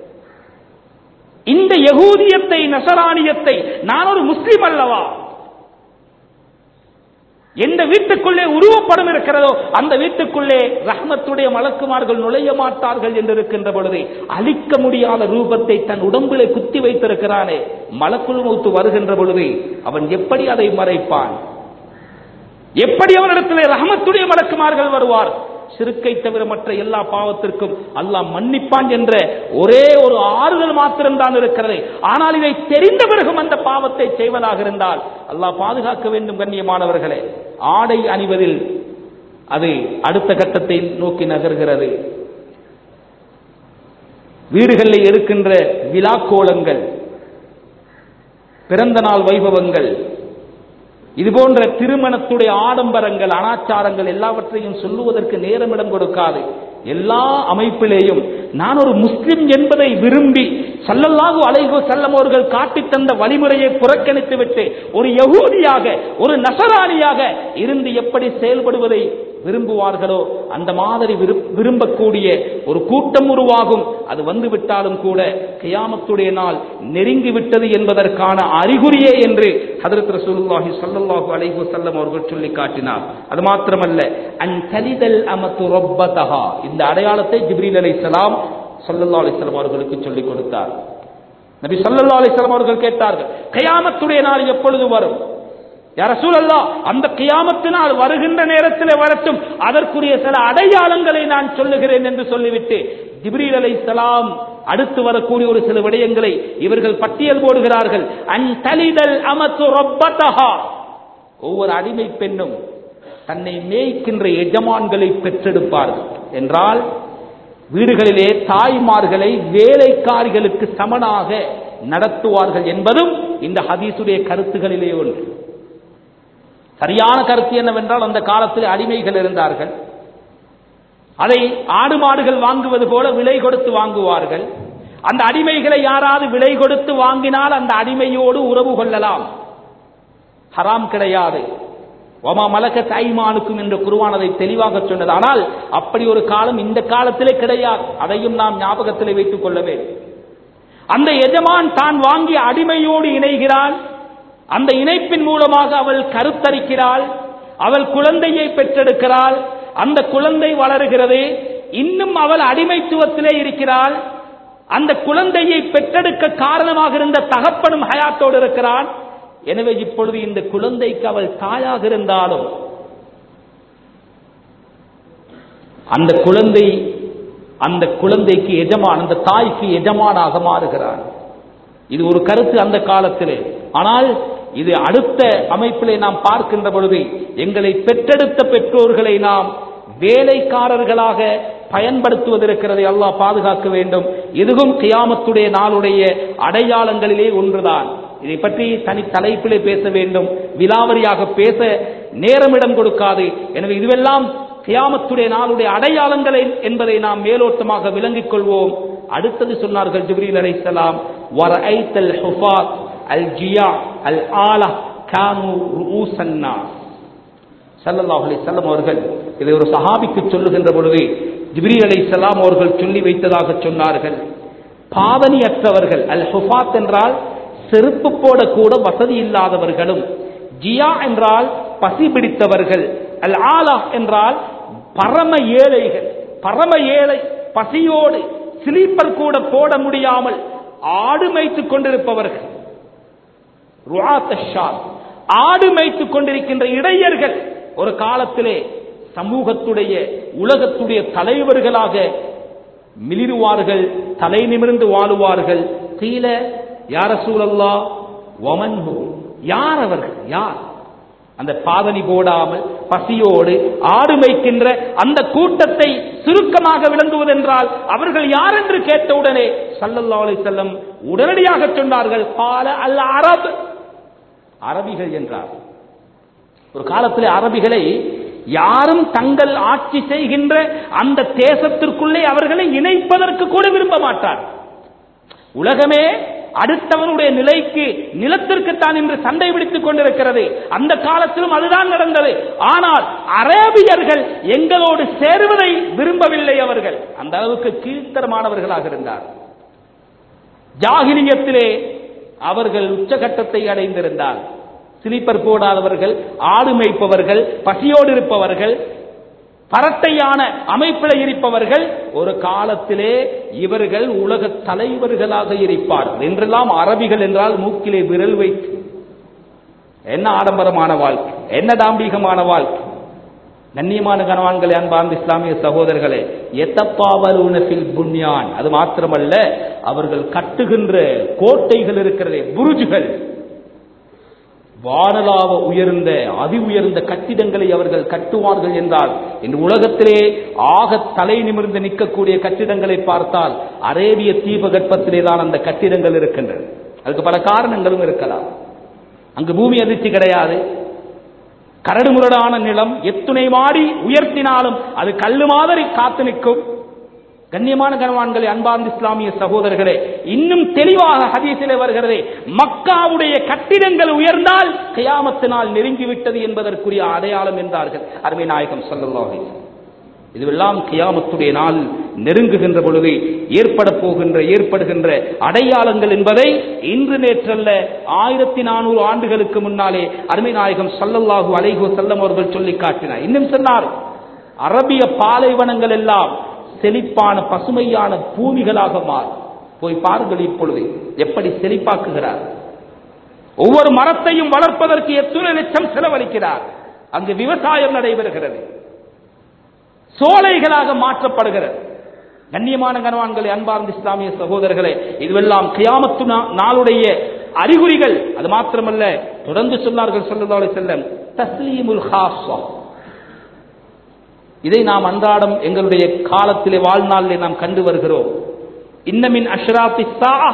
இந்த யகூதியத்தை நசராணியத்தை நான் ஒரு முஸ்லிம் அல்லவா எந்த வீட்டுக்குள்ளே உருவப்படம் இருக்கிறதோ அந்த வீட்டுக்குள்ளே ரஹ்மத்துடைய மலக்குமார்கள் நுழைய மாட்டார்கள் என்று இருக்கின்ற பொழுது அழிக்க முடியாத ரூபத்தை தன் உடம்பிலே குத்தி வைத்திருக்கிறானே மலக்குள் மௌத்து வருகின்ற பொழுது அவன் எப்படி அதை மறைப்பான் எப்படி அவனிடத்திலே ரஹமத்துடைய மலக்குமார்கள் வருவார் சிறுக்கை தவிர மற்ற எல்லா பாவத்திற்கும் அல்லாஹ் மன்னிப்பான் என்ற ஒரே ஒரு ஆறுதல் மாத்திரம்தான் இருக்கிறது ஆனால் இதை தெரிந்த பிறகும் அந்த பாவத்தை செய்வதாக இருந்தால் அல்லாஹ் பாதுகாக்க வேண்டும் கண்ணியமானவர்களே ஆடை அணிவதில் அது அடுத்த கட்டத்தை நோக்கி நகர்கிறது வீடுகளில் இருக்கின்ற விழாக்கோலங்கள் பிறந்த நாள் வைபவங்கள் இது போன்ற திருமணத்துடைய ஆடம்பரங்கள் அனாச்சாரங்கள் எல்லாவற்றையும் சொல்லுவதற்கு நேரமிடம் கொடுக்காது எல்லா அமைப்பிலேயும் நான் ஒரு முஸ்லிம் என்பதை விரும்பி சல்லல்லாஹு அலைஹோ செல்லம் அவர்கள் காட்டித் தந்த வழிமுறையை புறக்கணித்து விட்டு ஒரு யகூதியாக ஒரு நசராணியாக இருந்து எப்படி செயல்படுவதை விரும்புவார்களோ அந்த மாதிரி விரும்பக்கூடிய ஒரு கூட்டம் உருவாகும் அது வந்து விட்டாலும் கூட கியாமத்துடைய நாள் நெருங்கி விட்டது என்பதற்கான அறிகுறியே என்று ஹதரத் ரசூலுல்லாஹி ஸல்லல்லாஹு அலைஹி வஸல்லம் அவர்கள் சொல்லி காட்டினார் அது மாத்திரமல்ல அன் தலிதல் அமத்து ரப்பதஹா இந்த அடையாளத்தை ஜிப்ரீல் அலைஹிஸ்ஸலாம் ஸல்லல்லாஹு அலைஹி வஸல்லம் அவர்களுக்கு சொல்லிக் கொடுத்தார் நபி ஸல்லல்லாஹு அலைஹி வஸல்லம் அவர்கள் கேட்டார்கள் கியாமத்துடைய நாள் எப்பொழுது வரும் யார சூழல்லா அந்த கியாமத்தினால் வருகின்ற நேரத்தில் வரட்டும் அதற்குரிய சில அடையாளங்களை நான் சொல்லுகிறேன் என்று சொல்லிவிட்டு ஜிப்ரீல் அலை சலாம் அடுத்து வரக்கூடிய ஒரு சில விடயங்களை இவர்கள் பட்டியல் போடுகிறார்கள் அன் தலிதல் அமத்து ரொப்பதஹா ஒவ்வொரு அடிமை பெண்ணும் தன்னை மேய்க்கின்ற எஜமான்களை பெற்றெடுப்பார்கள் என்றால் வீடுகளிலே தாய்மார்களை வேலைக்காரிகளுக்கு சமனாக நடத்துவார்கள் என்பதும் இந்த ஹதீசுடைய கருத்துகளிலே ஒன்று சரியான கருத்து என்னவென்றால் அந்த காலத்தில் அடிமைகள் இருந்தார்கள் அதை ஆடு மாடுகள் வாங்குவது போல விலை கொடுத்து வாங்குவார்கள் அந்த அடிமைகளை யாராவது விலை கொடுத்து வாங்கினால் அந்த அடிமையோடு உறவு கொள்ளலாம் ஹராம் கிடையாது ஒமா மலக்க தைமானுக்கும் என்று குருவான் அதை தெளிவாக சொன்னது ஆனால் அப்படி ஒரு காலம் இந்த காலத்திலே கிடையாது அதையும் நாம் ஞாபகத்திலே வைத்துக் கொள்ள வேண்டும் அந்த எஜமான் தான் வாங்கிய அடிமையோடு இணைகிறான் அந்த இணைப்பின் மூலமாக அவள் கருத்தரிக்கிறாள் அவள் குழந்தையை பெற்றெடுக்கிறாள் அந்த குழந்தை வளருகிறது இன்னும் அவள் அடிமைத்துவத்திலே இருக்கிறாள் அந்த குழந்தையை பெற்றெடுக்க காரணமாக இருந்த தகப்பனும் ஹயாத்தோடு இருக்கிறான் எனவே இப்பொழுது இந்த குழந்தைக்கு அவள் தாயாக இருந்தாலும் அந்த குழந்தை அந்த குழந்தைக்கு எஜமான் அந்த தாய்க்கு எஜமானாக மாறுகிறார் இது ஒரு கருத்து அந்த காலத்திலே ஆனால் இது அடுத்த அமைப்பிலே நாம் பார்க்கின்ற பொழுது எங்களை பெற்றெடுத்த பெற்றோர்களை நாம் வேலைக்காரர்களாக பயன்படுத்துவதற்கிறதை அல்லாஹ் பாதுகாக்க வேண்டும் இதுவும் கியாமத்துடைய நாளுடைய அடையாளங்களிலே ஒன்றுதான் இதை பற்றி தனி தலைப்பிலே பேச வேண்டும் விலாவரியாக பேச நேரமிடம் கொடுக்காது எனவே இதுவெல்லாம் கியாமத்துடைய நாளுடைய அடையாளங்களை என்பதை நாம் மேலோட்டமாக விளங்கிக் கொள்வோம் அடுத்தது சொன்னார்கள் ஜிப்ரீல் அலைஹிஸ்ஸலாம் வரஐத்தல் ஹுஃபாத் அல் ஜியா அல் ஆலா கானு ரூசன் நாஸ் ஸல்லல்லாஹு அலைஹி வஸல்லம் அவர்கள் இதை ஒரு சஹாபிக்கு சொல்லுகின்ற பொழுது ஜிப்ரீல் அலைஹிஸ்ஸலாம் அவர்கள் சொல்லி வைத்ததாக சொன்னார்கள் பாவனியற்றவர்கள் அல் ஹுஃபாத் என்றால் செருப்பு போடக்கூட வசதி இல்லாதவர்களும் ஜியா என்றால் பசி பிடித்தவர்கள் அல் ஆலா என்றால் பரம ஏழைகள் பரம ஏழை பசியோடு ஸ்லீப்பர் கூட போட முடியாமல் ஆடு மேய்த்துக் கொண்டிருப்பவர்கள் ருஆத் அஷ்-ஷாத். ஆடு மேய்த்துக் கொண்டிருக்கின்ற இடையர்கள் ஒரு காலத்திலே சமூகத்துடைய உலகத்துடைய தலைவர்களாக மிளிருவார்கள் தலை நிமிர்ந்து வாழுவார்கள் கீழ யார சூழல்லா ஒமன்ஹு யார் அவர்கள் யார் அந்த பாதனி போடாமல் பசியோடு ஆடு மேய்க்கின்ற அந்த கூட்டத்தை சுருக்கமாக விளங்குவதென்றால் அவர்கள் யார் என்று கேட்டவுடனே சல்லல்லா அலைஹி வஸல்லம் உடனடியாக சொன்னார்கள் பால அல் அரப் அரபிகள் என்றார் ஒரு காலத்தில் அரபிகளை யாரும் தங்கள் ஆட்சி செய்கின்ற அந்த தேசத்திற்குள்ளே அவர்களை இணைப்பதற்கு கூட விரும்ப மாட்டார் உலகமே அடுத்தவனுடைய நிலைக்கு நிலத்திற்குத்தான் இன்று சண்டை பிடித்துக் கொண்டிருக்கிறது அந்த காலத்திலும் அதுதான் நடந்தது ஆனால் அரேபியர்கள் எங்களோடு சேருவதை விரும்பவில்லை அவர்கள் அந்த அளவுக்கு கீழ்த்தரமானவர்களாக இருந்தார் ஜாகிலியத்திலே அவர்கள் உச்சகட்டத்தை அடைந்திருந்தார் சிலிப்பர் போடாதவர்கள் ஆடு மேய்ப்பவர்கள் பசியோடு இருப்பவர்கள் பரட்டையான அமைப்பில் இருப்பவர்கள் ஒரு காலத்திலே இவர்கள் உலக தலைவர்களாக இருப்பார்கள் என்றெல்லாம் அரபிகள் என்றால் மூக்கிலே விரல் வைத்து என்ன ஆடம்பரமான வாழ்க்கை என்ன தாம்பீகமான வாழ்க்கை கண்ணியமான கனவான்களே அன்பார்ந்த இஸ்லாமிய சகோதரர்களே எத்தப்பாவலூனஃபில் புண்ணியான் அது மாத்திரமல்ல அவர்கள் கட்டுகின்ற கோட்டைகள் இருக்கிறதே புருஜுகள் வானலாவ உயர்ந்த அதி உயர்ந்த கட்டிடங்களை அவர்கள் கட்டுவார்கள் என்றால் இந்த உலகத்திலே ஆக தலை நிமிர்ந்து நிற்கக்கூடிய கட்டிடங்களை பார்த்தால் அரேபிய தீபகற்பத்திலே தான் அந்த கட்டிடங்கள் இருக்கின்றன அதுக்கு பல காரணங்களும் இருக்கலாம் அங்கு பூமி அதிர்ச்சி கிடையாது கரடுமுரடான நிலம் எத்துணை மாடி உயர்த்தினாலும் அது கல்லு மாதிரி காத்து நிற்கும் கண்ணியமான கனவான்களே அன்பார்ந்த இஸ்லாமிய சகோதரர்களே இன்னும் தெளிவாக ஹதீஸிலே வருகிறதே மக்காவுடைய கட்டிடங்கள் உயர்ந்தால் கியாமத்தினால் நெருங்கிவிட்டது என்பதற்குரிய அடையாளம் என்றார்கள் அருமை நாயகம் ஸல்லல்லாஹு இதுவெல்லாம் கியாமத்துடைய நாள் நெருங்குகின்ற பொழுது ஏற்பட போகின்ற ஏற்படுகின்ற அடையாளங்கள் என்பதை இன்று நேற்றல்ல ஆயிரத்தி நானூறு ஆண்டுகளுக்கு முன்னாலே அருமை நாயகம் ஸல்லல்லாஹு அலைஹி வஸல்லம் அவர்கள் சொல்லி காட்டினார் இன்னும் சொன்னார் அரபிய பாலைவனங்கள் எல்லாம் செழிப்பான பசுமையான பூமிகளாக மாறும் போய் பாருங்கள் இப்பொழுது எப்படி செழிப்பாக்குகிறார் ஒவ்வொரு மரத்தையும் வளர்ப்பதற்கு எத்தனை லட்சம் செலவழிக்கிறார் அங்கு விவசாயம் நடைபெறுகிறது சோலைகளாக மாற்றப்படுகிறது கண்ணியமான கனவான்களே அன்பார்ந்த இஸ்லாமிய சகோதரர்களே இதுவெல்லாம் கியாமத்து நா- நாளுடைய அறிகுறிகள் அது மாத்திரமல்ல தொடர்ந்து சொன்னார்கள் ஸல்லல்லாஹு அலைஹி வஸல்லம் தஸ்லீமுல் ஹாஸா இதை நாம் அன்றாடம் எங்களுடைய காலத்திலே வாழ்நாளிலே நாம் கண்டு வருகிறோம் இன்னமின் அஷ்ராத்தி சாஅ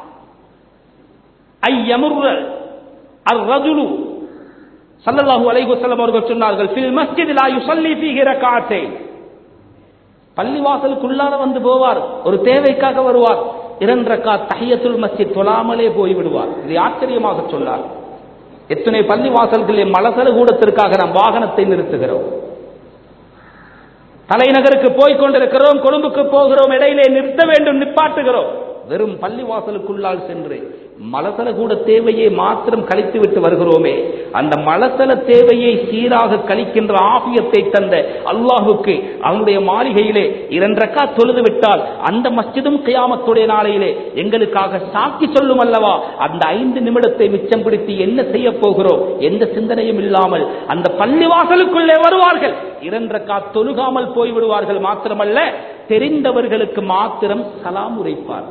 ஐ யமுர்ர அர் ரஜுலு ஸல்லல்லாஹு அலைஹி வஸல்லம் அவர்கள் சொன்னார்கள் ஃபில் மஸ்ஜித் லா யுஸல்லி ஃபீஹி ரக்அத்தைன் பள்ளிவாசலுக்குள்ளார வந்து போவார் ஒரு தேவைக்காக வருவார் இரண்டு ரக்காத் தஹியத்துல் மஸ்ஜித் தொழாமலே போய் விடுவார் இது ஆச்சரியமாக சொன்னார் எத்தனை பள்ளிவாசல்களில் மலசல கூடத்திற்காக நாம் வாகனத்தை நிறுத்துகிறோம் தலைநகருக்கு போய் கொண்டிருக்கிறோம் கொழும்புக்கு போகிறோம் இடையிலே நிறுத்த வேண்டும் நிப்பாட்டுகிறோம் வெறும் பள்ளிவாசலுக்குள்ளால் சென்று மலசல கூட தேவையை மாத்திரம் கழித்து விட்டு வருகிறோமே அந்த மலசல தேவையை சீராக கழிக்கின்ற ஆபியத்தை தந்த அல்லாஹுக்கு அவனுடைய மாளிகையிலே இரண்டரக்கா தொழுது விட்டால் அந்த மஸ்ஜிதும் கியாமத்துடைய நாளையிலே எங்களுக்காக சாக்கி சொல்லும் அல்லவா அந்த ஐந்து நிமிடத்தை மிச்சம் பிடித்து என்ன செய்ய போகிறோம் எந்த சிந்தனையும் இல்லாமல் அந்த பள்ளிவாசலுக்குள்ளே வருவார்கள் இரண்டரக்கா தொழுகாமல் போய்விடுவார்கள் மாத்திரமல்ல தெரிந்தவர்களுக்கு மாத்திரம் சலாம் உரைப்பார்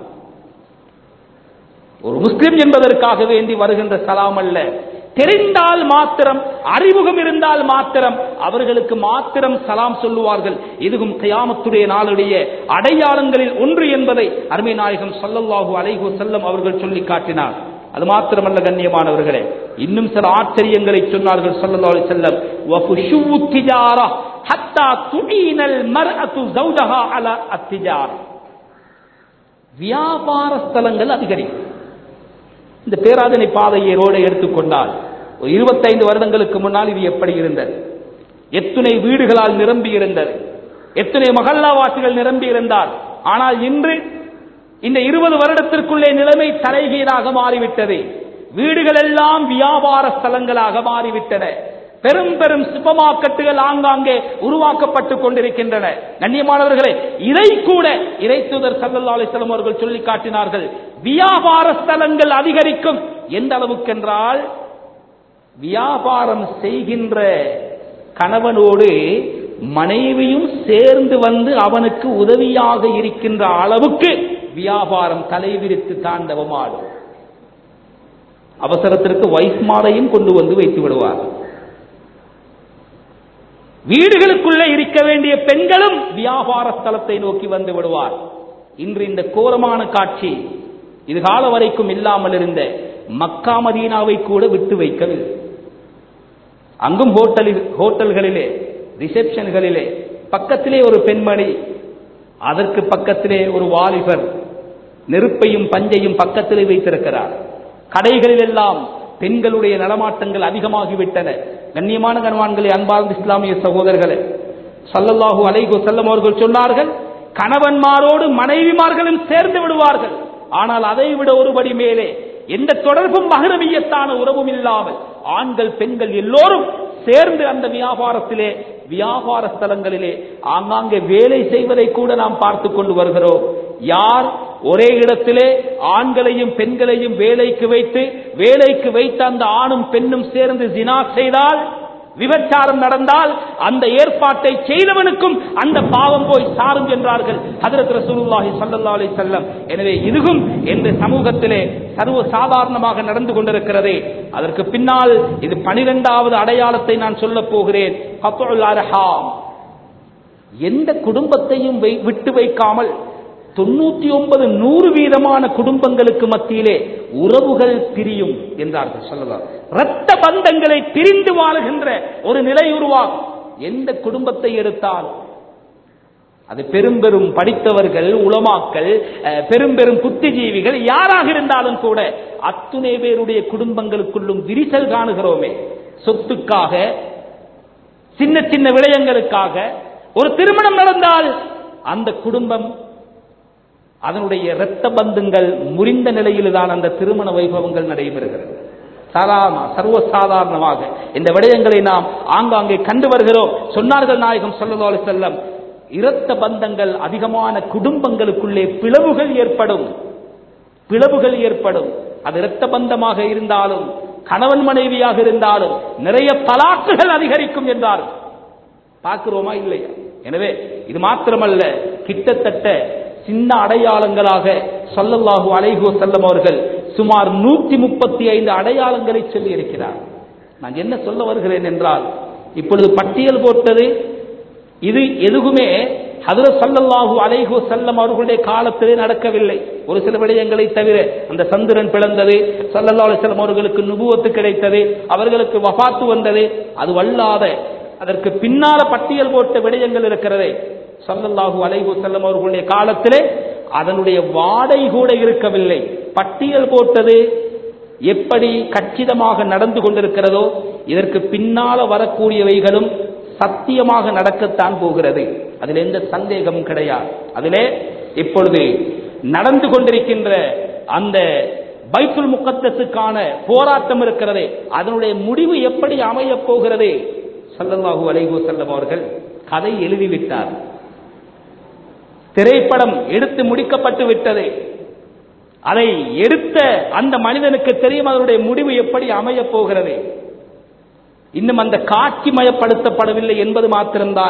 ஒரு முஸ்லிம் என்பதற்காக வேண்டி வருகின்ற சலாம் அல்ல தெரிந்தால் மாத்திரம் அறிமுகம் இருந்தால் மாத்திரம் அவர்களுக்கு மாத்திரம் சலாம் சொல்லுவார்கள் இதுவும் கயாமத்துடைய நாளுடைய அடையாளங்களில் ஒன்று என்பதை அருமை நாயகம் சல்லல்லாஹு அலைஹு செல்லம் அவர்கள் சொல்லி காட்டினார் அது மாத்திரமல்ல கண்ணியமானவர்களே இன்னும் சில ஆச்சரியங்களை சொன்னார்கள் சல்லல்லாஹு அலைஹி வஸல்லம் வஃபுஷு திஜாரா ஹத்தா துஈனல் மர்அத்து ஜௌஜஹா அலா அத்திஜாரா வியாபார ஸ்தலங்கள் அதிகரிக்கும் இந்த பேராதனை பாதையை ரோடை எடுத்துக்கொண்டால் ஒரு இருபத்தைந்து வருடங்களுக்கு முன்னால் இது எப்படி இருந்தது எத்துணை வீடுகளால் நிரம்பி இருந்தது எத்தனை மகல்லாவாசிகள் நிரம்பி இருந்தார் ஆனால் இன்று இந்த இருபது வருடத்திற்குள்ளே நிலைமை தலைகீழாக மாறிவிட்டது வீடுகள் எல்லாம் வியாபார ஸ்தலங்களாக மாறிவிட்டன பெரும் பெரும் சூப்பர் மார்க்கெட்டுகள் ஆங்காங்கே உருவாக்கப்பட்டுக் கொண்டிருக்கின்றன கண்ணியமானவர்களே இதை கூட இறைத்துதர் சல்லல்லா அலிஸ்லாம் அவர்கள் சொல்லி காட்டினார்கள் வியாபார ஸ்தலங்கள் அதிகரிக்கும் எந்த அளவுக்கென்றால் வியாபாரம் செய்கின்ற கணவனோடு மனைவியும் சேர்ந்து வந்து அவனுக்கு உதவியாக இருக்கின்ற அளவுக்கு வியாபாரம் தலைவிரித்து தாண்டவமாடும் அவசரத்திற்கு வைஃப் மாலையும் கொண்டு வந்து வைத்து விடுவார் வீடுகளுக்குள்ளே இருக்க வேண்டிய பெண்களும் வியாபார ஸ்தலத்தை நோக்கி வந்து விடுவார் இன்று இந்த கோரமான காட்சி இது கால வரைக்கும் இல்லாமல் இருந்த மக்கா மதீனாவை கூட விட்டு வைக்கவில்லை அங்கும் ஹோட்டலில் ஹோட்டல்களிலே ரிசப்ஷன்களிலே பக்கத்திலே ஒரு பெண்மணி அதற்கு பக்கத்திலே ஒரு வாலிபர் நெருப்பையும் பஞ்சையும் பக்கத்திலே வைத்திருக்கிறார் கடைகளில் எல்லாம் பெண்களுடைய நடமாட்டங்கள் அதிகமாகிவிட்டன கண்ணியமான கணவான்களை அன்பார்ந்த இஸ்லாமிய சகோதரர்களே சல்லல்லாஹு அலைஹு செல்லம் அவர்கள் சொன்னார்கள் கணவன்மாரோடு மனைவிமார்களும் சேர்ந்து விடுவார்கள் ஆனால் அதை விட ஒருபடி மேலே எந்த தொடர்பும் மகரவியத்தான உறவும் இல்லாமல் ஆண்கள் பெண்கள் எல்லோரும் சேர்ந்து அந்த வியாபாரத்திலே வியாபார ஸ்தலங்களிலே ஆங்காங்கே வேலை செய்வதை கூட நாம் பார்த்து கொண்டு வருகிறோம் யார் ஒரே இடத்திலே ஆண்களையும் பெண்களையும் வேலைக்கு வைத்து வேலைக்கு வைத்த அந்த ஆணும் பெண்ணும் சேர்ந்து ஜினா செய்தால் விபச்சாரம் நடந்தால் அந்த ஏற்பாட்டை செய்தவனுக்கும் அந்த பாவம் போய் சாரும் என்றார்கள் ஹதரத் ரசூலுல்லாஹி ஸல்லல்லாஹு அலைஹி வஸல்லம் எனவே இதுவும் இந்த சமூகத்திலே சர்வ சாதாரணமாக நடந்து கொண்டிருக்கிறதே அதற்கு பின்னால் இது பனிரெண்டாவது அடையாளத்தை நான் சொல்ல போகிறேன் கத்உல் அர்ஹாம் எந்த குடும்பத்தையும் வை- விட்டு வைக்காமல் தொண்ணூத்தி ஒன்பது நூறு வீதமான குடும்பங்களுக்கு மத்தியிலே உறவுகள் பிரியும் என்றார்கள் சொல்லலாம் இரத்த பந்தங்களை பிரிந்து வாழுகின்ற ஒரு நிலை உருவாகும் எந்த குடும்பத்தை எடுத்தால் அது பெரும் பெரும் படித்தவர்கள் உளமாக்கல் அஹ், பெரும் பெரும் புத்திஜீவிகள் யாராக இருந்தாலும் கூட அத்துணை பேருடைய குடும்பங்களுக்குள்ளும் விரிசல் காணுகிறோமே சொத்துக்காக சின்ன சின்ன விடயங்களுக்காக ஒரு திருமணம் நடந்தால் அந்த குடும்பம் அதனுடைய இரத்த பந்துங்கள் முறிந்த நிலையில்தான் அந்த திருமண வைபவங்கள் நடைபெறுகிறது சாதாரண சர்வசாதாரணமாக இந்த விடயங்களை நாம் ஆங்காங்கே கண்டு வருகிறோம் சொன்னார்கள் நாயகம் ஸல்லல்லாஹு அலைஹி செல்லம் இரத்த பந்தங்கள் அதிகமான குடும்பங்களுக்குள்ளே பிளவுகள் ஏற்படும் பிளவுகள் ஏற்படும் அது இரத்த பந்தமாக இருந்தாலும் கணவன் மனைவியாக இருந்தாலும் நிறைய பலாக்குகள் அதிகரிக்கும் என்றார் பார்க்கிறோமா இல்லையா எனவே இது மாத்திரமல்ல கிட்டத்தட்ட சின்ன அடையாளங்களாக ஸல்லல்லாஹு அலைஹி வஸல்லம் அவர்கள் சுமார் நூற்றி முப்பத்தி ஐந்து அடையாளங்களை சொல்லி இருக்கிறார் நான் என்ன சொல்ல வருகிறேன் என்றால் இப்பொழுது பட்டியல் போட்டது இது எதுவுமே ஹதரத் ஸல்லல்லாஹு அலைஹி வஸல்லம் அவர்களுடைய காலத்திலே நடக்கவில்லை ஒரு சில விடயங்களை தவிர அந்த சந்திரன் பிளந்தது ஸல்லல்லாஹு அலைஹி வஸல்லம் அவர்களுக்கு நுபுவத்து கிடைத்தது அவர்களுக்கு வஃபாத்து வந்தது அது வல்லாத அதற்கு பின்னால பட்டியல் போட்ட விடயங்கள் இருக்கிறதே ஸல்லல்லாஹு அலைஹி வஸல்லம் அவர்களுடைய காலத்திலே அதனுடைய வாடை கூட இருக்கவில்லை பட்டியல் போட்டது எப்படி கச்சிதமாக நடந்து கொண்டிருக்கிறதோ இதற்கு பின்னால வரக்கூடியவைகளும் சத்தியமாக நடக்கத்தான் போகிறது அதில் எந்த சந்தேகமும் கிடையாது அதிலே இப்பொழுது நடந்து கொண்டிருக்கின்ற அந்த பைத்துல் முக்கத்தஸுக்கான போராட்டம் இருக்கிறதே அதனுடைய முடிவு எப்படி அமையப் போகிறது ஸல்லல்லாஹு அலைஹி வஸல்லம் அவர்கள் கதை எழுதிவிட்டார் திரைப்படம் எடுத்து முடிக்கப்பட்டு விட்டது அதை எடுத்த அந்த மனிதனுக்கு தெரியும் அதனுடைய முடிவு எப்படி அமையப் போகிறது இன்னும் அந்த காட்சி மயப்படுத்தப்படவில்லை என்பது மாத்திரம்தான்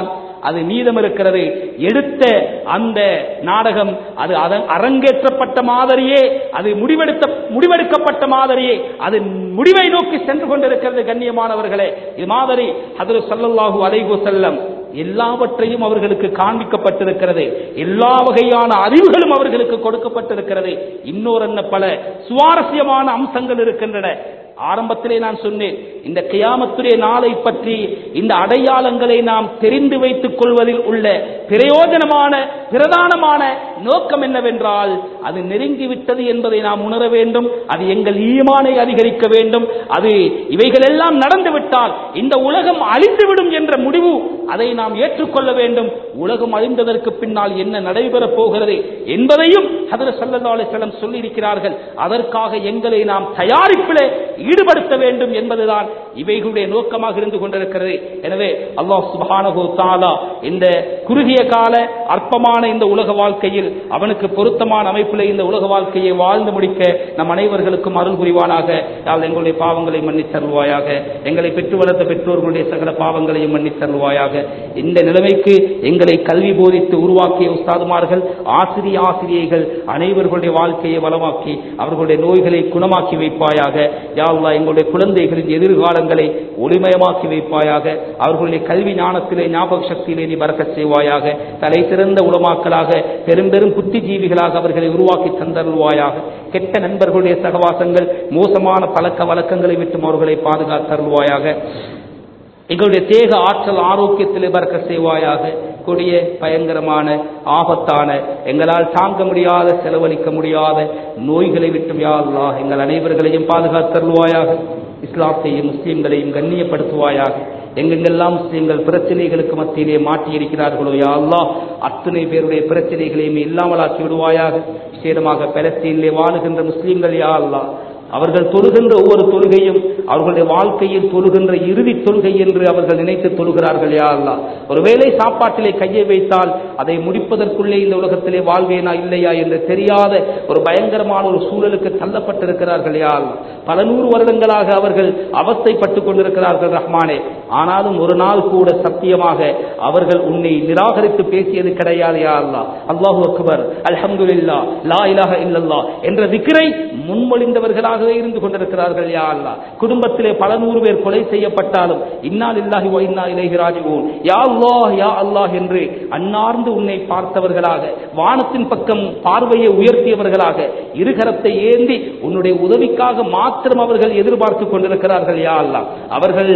அது மீதம் இருக்கிறது எடுத்த அந்த நாடகம் அது அதன் அரங்கேற்றப்பட்ட மாதிரியே அது முடிவெடுத்த முடிவெடுக்கப்பட்ட மாதிரியே அது முடிவை நோக்கி சென்று கொண்டிருக்கிறது கண்ணியமானவர்களே இது மாதிரி அதில் சல்லல்லாஹு அலைஹு செல்லம் எல்லாவற்றையும் அவர்களுக்கு காண்பிக்கப்பட்டிருக்கிறது எல்லா வகையான அறிவுகளும் அவர்களுக்கு கொடுக்கப்பட்டிருக்கிறது இன்னொரு என்ன பல சுவாரஸ்யமான அம்சங்கள் இருக்கின்றன ஆரம்பத்திலே நான் சொன்னேன் இந்த கியாமத்துடைய நாளை பற்றி இந்த அடையாளங்களை நாம் தெரிந்து வைத்துக் கொள்வதில் உள்ள பிரயோஜனமான பிரதானமான நோக்கம் என்னவென்றால் அது நெருங்கிவிட்டது என்பதை நாம் உணர வேண்டும் அது எங்கள் ஈமானை அதிகரிக்க வேண்டும் அது இவைகள் எல்லாம் நடந்துவிட்டால் இந்த உலகம் அழிந்துவிடும் என்ற முடிவு அதை நாம் ஏற்றுக்கொள்ள வேண்டும் உலகம் அழிந்ததற்கு பின்னால் என்ன நடைபெறப் போகிறது என்பதையும் ஹதரத் ஸல்லல்லாஹு அலைஹி வஸல்லம் சொல்லியிருக்கிறார்கள் அதற்காக எங்களை நாம் தயாரிப்பிலே ஈடுபடுத்த வேண்டும் என்பதுதான் இவைகளுடைய நோக்கமாக இருந்து கொண்டிருக்கிறது எனவே அல்லாஹ் சுப்ஹானஹு தஆலா இந்த குறுகிய கால அற்பமான இந்த உலக வாழ்க்கையில் அவனுக்கு பொருத்தமான அமைப்பில் இந்த உலக வாழ்க்கையை வாழ்ந்து முடிக்க நம் அனைவர்களுக்கும் அருள் புரிவானாக யாழ் எங்களுடைய பாவங்களை மன்னித் தருவாயாக எங்களை பெற்று வளர்த்த பெற்றோர்களுடைய சகல பாவங்களையும் மன்னித் தருவாயாக இந்த நிலைமைக்கு எங்களை கல்வி போதித்து உருவாக்கிய உஸ்தாதுமார்கள் ஆசிரிய ஆசிரியைகள் அனைவர்களுடைய வாழ்க்கையை வளமாக்கி அவர்களுடைய நோய்களை குணமாக்கி வைப்பாயாக யா அல்லாஹ் எங்களுடைய குழந்தைகளின் எதிர்காலங்களை ஒளிமயமாக்கி வைப்பாயாக அவர்களுடைய கல்வி ஞானத்திலே ஞாபக சக்தியிலே நீ பறக்கச் செய்வாயாக தலை சிறந்த உலமாக்களாக பெரும் பெரும் புத்திஜீவிகளாக அவர்களை உருவாக்கி தந்தருள்வாயாக கெட்ட நண்பர்களுடைய சகவாசங்கள் மோசமான பழக்க வழக்கங்களை விட்டு அவர்களை பாதுகாத்தருள்வாயாக எங்களுடைய தேக ஆற்றல் ஆரோக்கியத்திலே பறக்க செய்வாயாக கொடிய பயங்கரமான ஆபத்தான எங்களால் தாங்க முடியாத செலவழிக்க முடியாத நோய்களை விட்டும் யா அல்லாஹ் எங்கள் அனைவர்களையும் பாதுகாத்தருள்வாயாக இஸ்லாத்தையும் முஸ்லீம்களையும் கண்ணியப்படுத்துவாயாக எங்கெங்கெல்லாம் முஸ்லீம்கள் பிரச்சனைகளுக்கு மத்தியிலே மாட்டியிருக்கிறார்களோ யா அல்லாஹ் அத்தனை பேருடைய பிரச்சனைகளையும் இல்லாமலாக்கி விடுவாயாக விசேடமாக பலஸ்தீனிலே வாழுகின்ற முஸ்லீம்கள் யா அல்லாஹ் அவர்கள் தொழுகின்ற ஒவ்வொரு தொழுகையும் அவர்களுடைய வாழ்க்கையில் தொழுகின்ற இறுதி தொழுகை என்று அவர்கள் நினைத்து தொழுகிறார்கள் யா அல்லாஹ் ஒருவேளை சாப்பாட்டிலே கையை வைத்தால் அதை முடிப்பதற்குள்ளே இந்த உலகத்திலே வாழ்வேனா இல்லையா என்று தெரியாத ஒரு பயங்கரமான ஒரு சூழலுக்கு தள்ளப்பட்டிருக்கிறார்கள் யா அல்லாஹ் பல நூறு வருடங்களாக அவர்கள் அவஸ்தைப்பட்டுக் கொண்டிருக்கிறார்கள் ரஹ்மானே ஆனாலும் ஒரு நாள் கூட சத்தியமாக அவர்கள் உன்னை நிராகரித்து பேசியது கிடையாது யா அல்லாஹ் அல்லாஹு அக்பர் அல்ஹம்துலில்லா லா இலாஹ இல்லல்லாஹ் என்ற விக்கிரை முன்மொழிந்தவர்களாகவே இருந்து கொண்டிருக்கிறார்கள் யா அல்லாஹ் குடும்பத்திலே பல நூறு பேர் கொலை செய்யப்பட்டாலும் இன்னால் இல்லாஹி வ இன்னா இலைஹி ராஜிஊன் யா அல்லாஹ் யா அல்லாஹ் என்று அன்னார்ந்து உன்னை பார்த்தவர்களாக வானத்தின் பக்கம் பார்வையை உயர்த்தியவர்களாக இருகரத்தை ஏந்தி உன்னுடைய உதவிக்காக மாத்திரம் அவர்கள் எதிர்பார்த்து கொண்டிருக்கிறார்கள் யா அல்லாஹ் அவர்கள்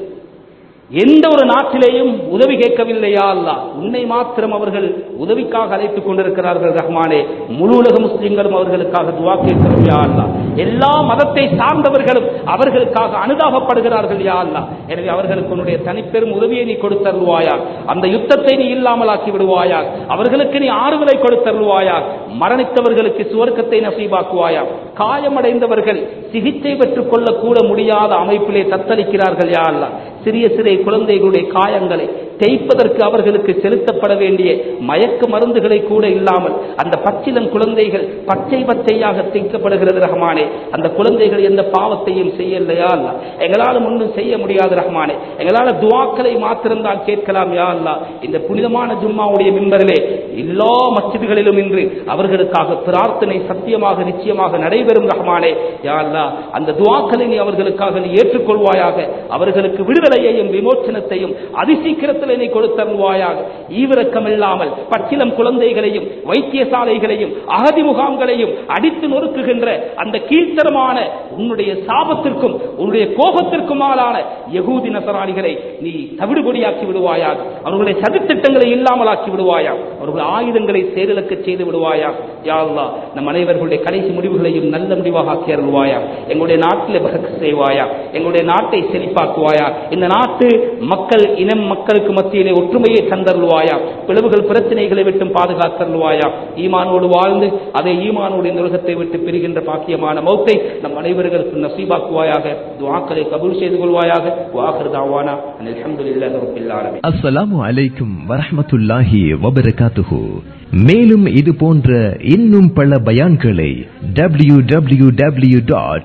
எந்த ஒரு நாட்டிலேயும் உதவி கேட்கவில்லையா அல்லா உன்னை மாத்திரம் அவர்கள் உதவிக்காக அழைத்துக் கொண்டிருக்கிறார்கள் ரஹ்மானே முழு உலக முஸ்லிம்களும் அவர்களுக்காக துவா கேட்கிறோம் யா அல்லா எல்லா மதத்தை சார்ந்தவர்களும் அவர்களுக்காக அனுதாபப்படுகிறார்கள் யா அல்லா எனவே அவர்களுக்கு உன்னுடைய தனிப்பெரும் உதவியை நீ கொடுத்தருள்வாயா அந்த யுத்தத்தை நீ இல்லாமலாக்கி விடுவாயா அவர்களுக்கு நீ ஆறுதலை கொடுத்தருள்வாயா மரணித்தவர்களுக்கு சுவர்க்கத்தை நசீபாக்குவாயா காயமடைந்தவர்கள் சிகிச்சை பெற்றுக் கொள்ள கூட முடியாத அமைப்பிலே தத்தளிக்கிறார்கள் யா அல்லா சிறிய சிறிய குழந்தைகளுடைய காயங்களை தேய்ப்பதற்கு அவர்களுக்கு செலுத்தப்பட வேண்டிய மயக்க மருந்துகளை கூட இல்லாமல் அந்த பச்சிலம் குழந்தைகள் பச்சை பச்சையாக தேய்க்கப்படுகிறது ரஹ்மானே அந்த குழந்தைகள் எந்த பாவத்தையும் செய்யலையா அல்ல எங்களால் ஒன்றும் செய்ய முடியாது ரஹ்மானே எங்களால் துவாக்களை மாத்திரம்தான் கேட்கலாம் யா அல்லா இந்த புனிதமான ஜும்மாவுடைய மிம்பரிலே எல்லா மஸ்ஜிதுகளிலும் இன்று அவர்களுக்காக பிரார்த்தனை சத்தியமாக நிச்சயமாக நடைபெறும் ரஹ்மானே யா அல்லா அந்த துவாக்களை நீ அவர்களுக்காக நீ ஏற்றுக்கொள்வாயாக அவர்களுக்கு விடுதலையையும் விமோச்சனத்தையும் அதிசீக்கிரத்தில் நீ கொடுத்தருள்வாயாக ஈவிரக்கம் இல்லாமல் பச்சிலம் குழந்தைகளையும் வைத்தியசாலைகளையும் அகதி முகாம்களையும் அடித்து நொறுக்குகின்ற அந்த கீழ்த்தரமான உன்னுடைய சாபத்திற்கும் உன்னுடைய கோபத்திற்கும் ஆளான யகூதி நசராணிகளை நீ தவிடுபொடியாக்கி விடுவாயாக அவர்களுடைய சதித்திட்டங்களை இல்லாமலாக்கி விடுவாயா அவர்கள் ஆயுதங்களை செயலிழக்க செய்து விடுவாயா யா அல்லாஹ் நம் அனைவர்களுடைய கடைசி முடிவுகளையும் நல்ல முடிவாக ஆக்கி அருள்வாயா எங்களுடைய நாட்டில் பறக்க செய்வாயா எங்களுடைய நாட்டை செழிப்பாக்குவாயா இந்த நாட்டு மக்கள் இனம் மக்களுக்கு மத்தியிலே ஒற்றுமையை தந்தருள்வாயா பிளவுகள் பிரச்சனைகளை விட்டும் பாதுகாத்தருள்வாயா ஈமானோடு வாழ்ந்து அதை ஈமானோடு இந்த உலகத்தை விட்டு பிரிகின்ற பாக்கியமான மௌத்தை நம் அனைவர்களுக்கு நசீபாக்குவாயாக துவாக்களை கபூல் செய்து கொள்வாயாக வாகர் தாவானா அல்ஹம்துலில்லாஹி ரப்பில் ஆலமீன் அஸ்ஸலாமு அலைக்கும் வரஹ்மத்துல்லாஹி வபரகாத்துஹு மேலும் இது போன்ற இன்னும் பல பயான்களை W W W dot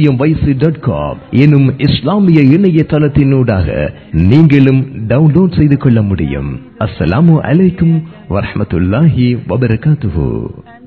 dot com எனும் இஸ்லாமிய இணையதளத்தினூடாக நீங்களும் டவுன்லோட் செய்து கொள்ள முடியும் அஸ்ஸலாமு அலைக்கும் வரஹ்மத்துல்லாஹி வபரகாத்துஹு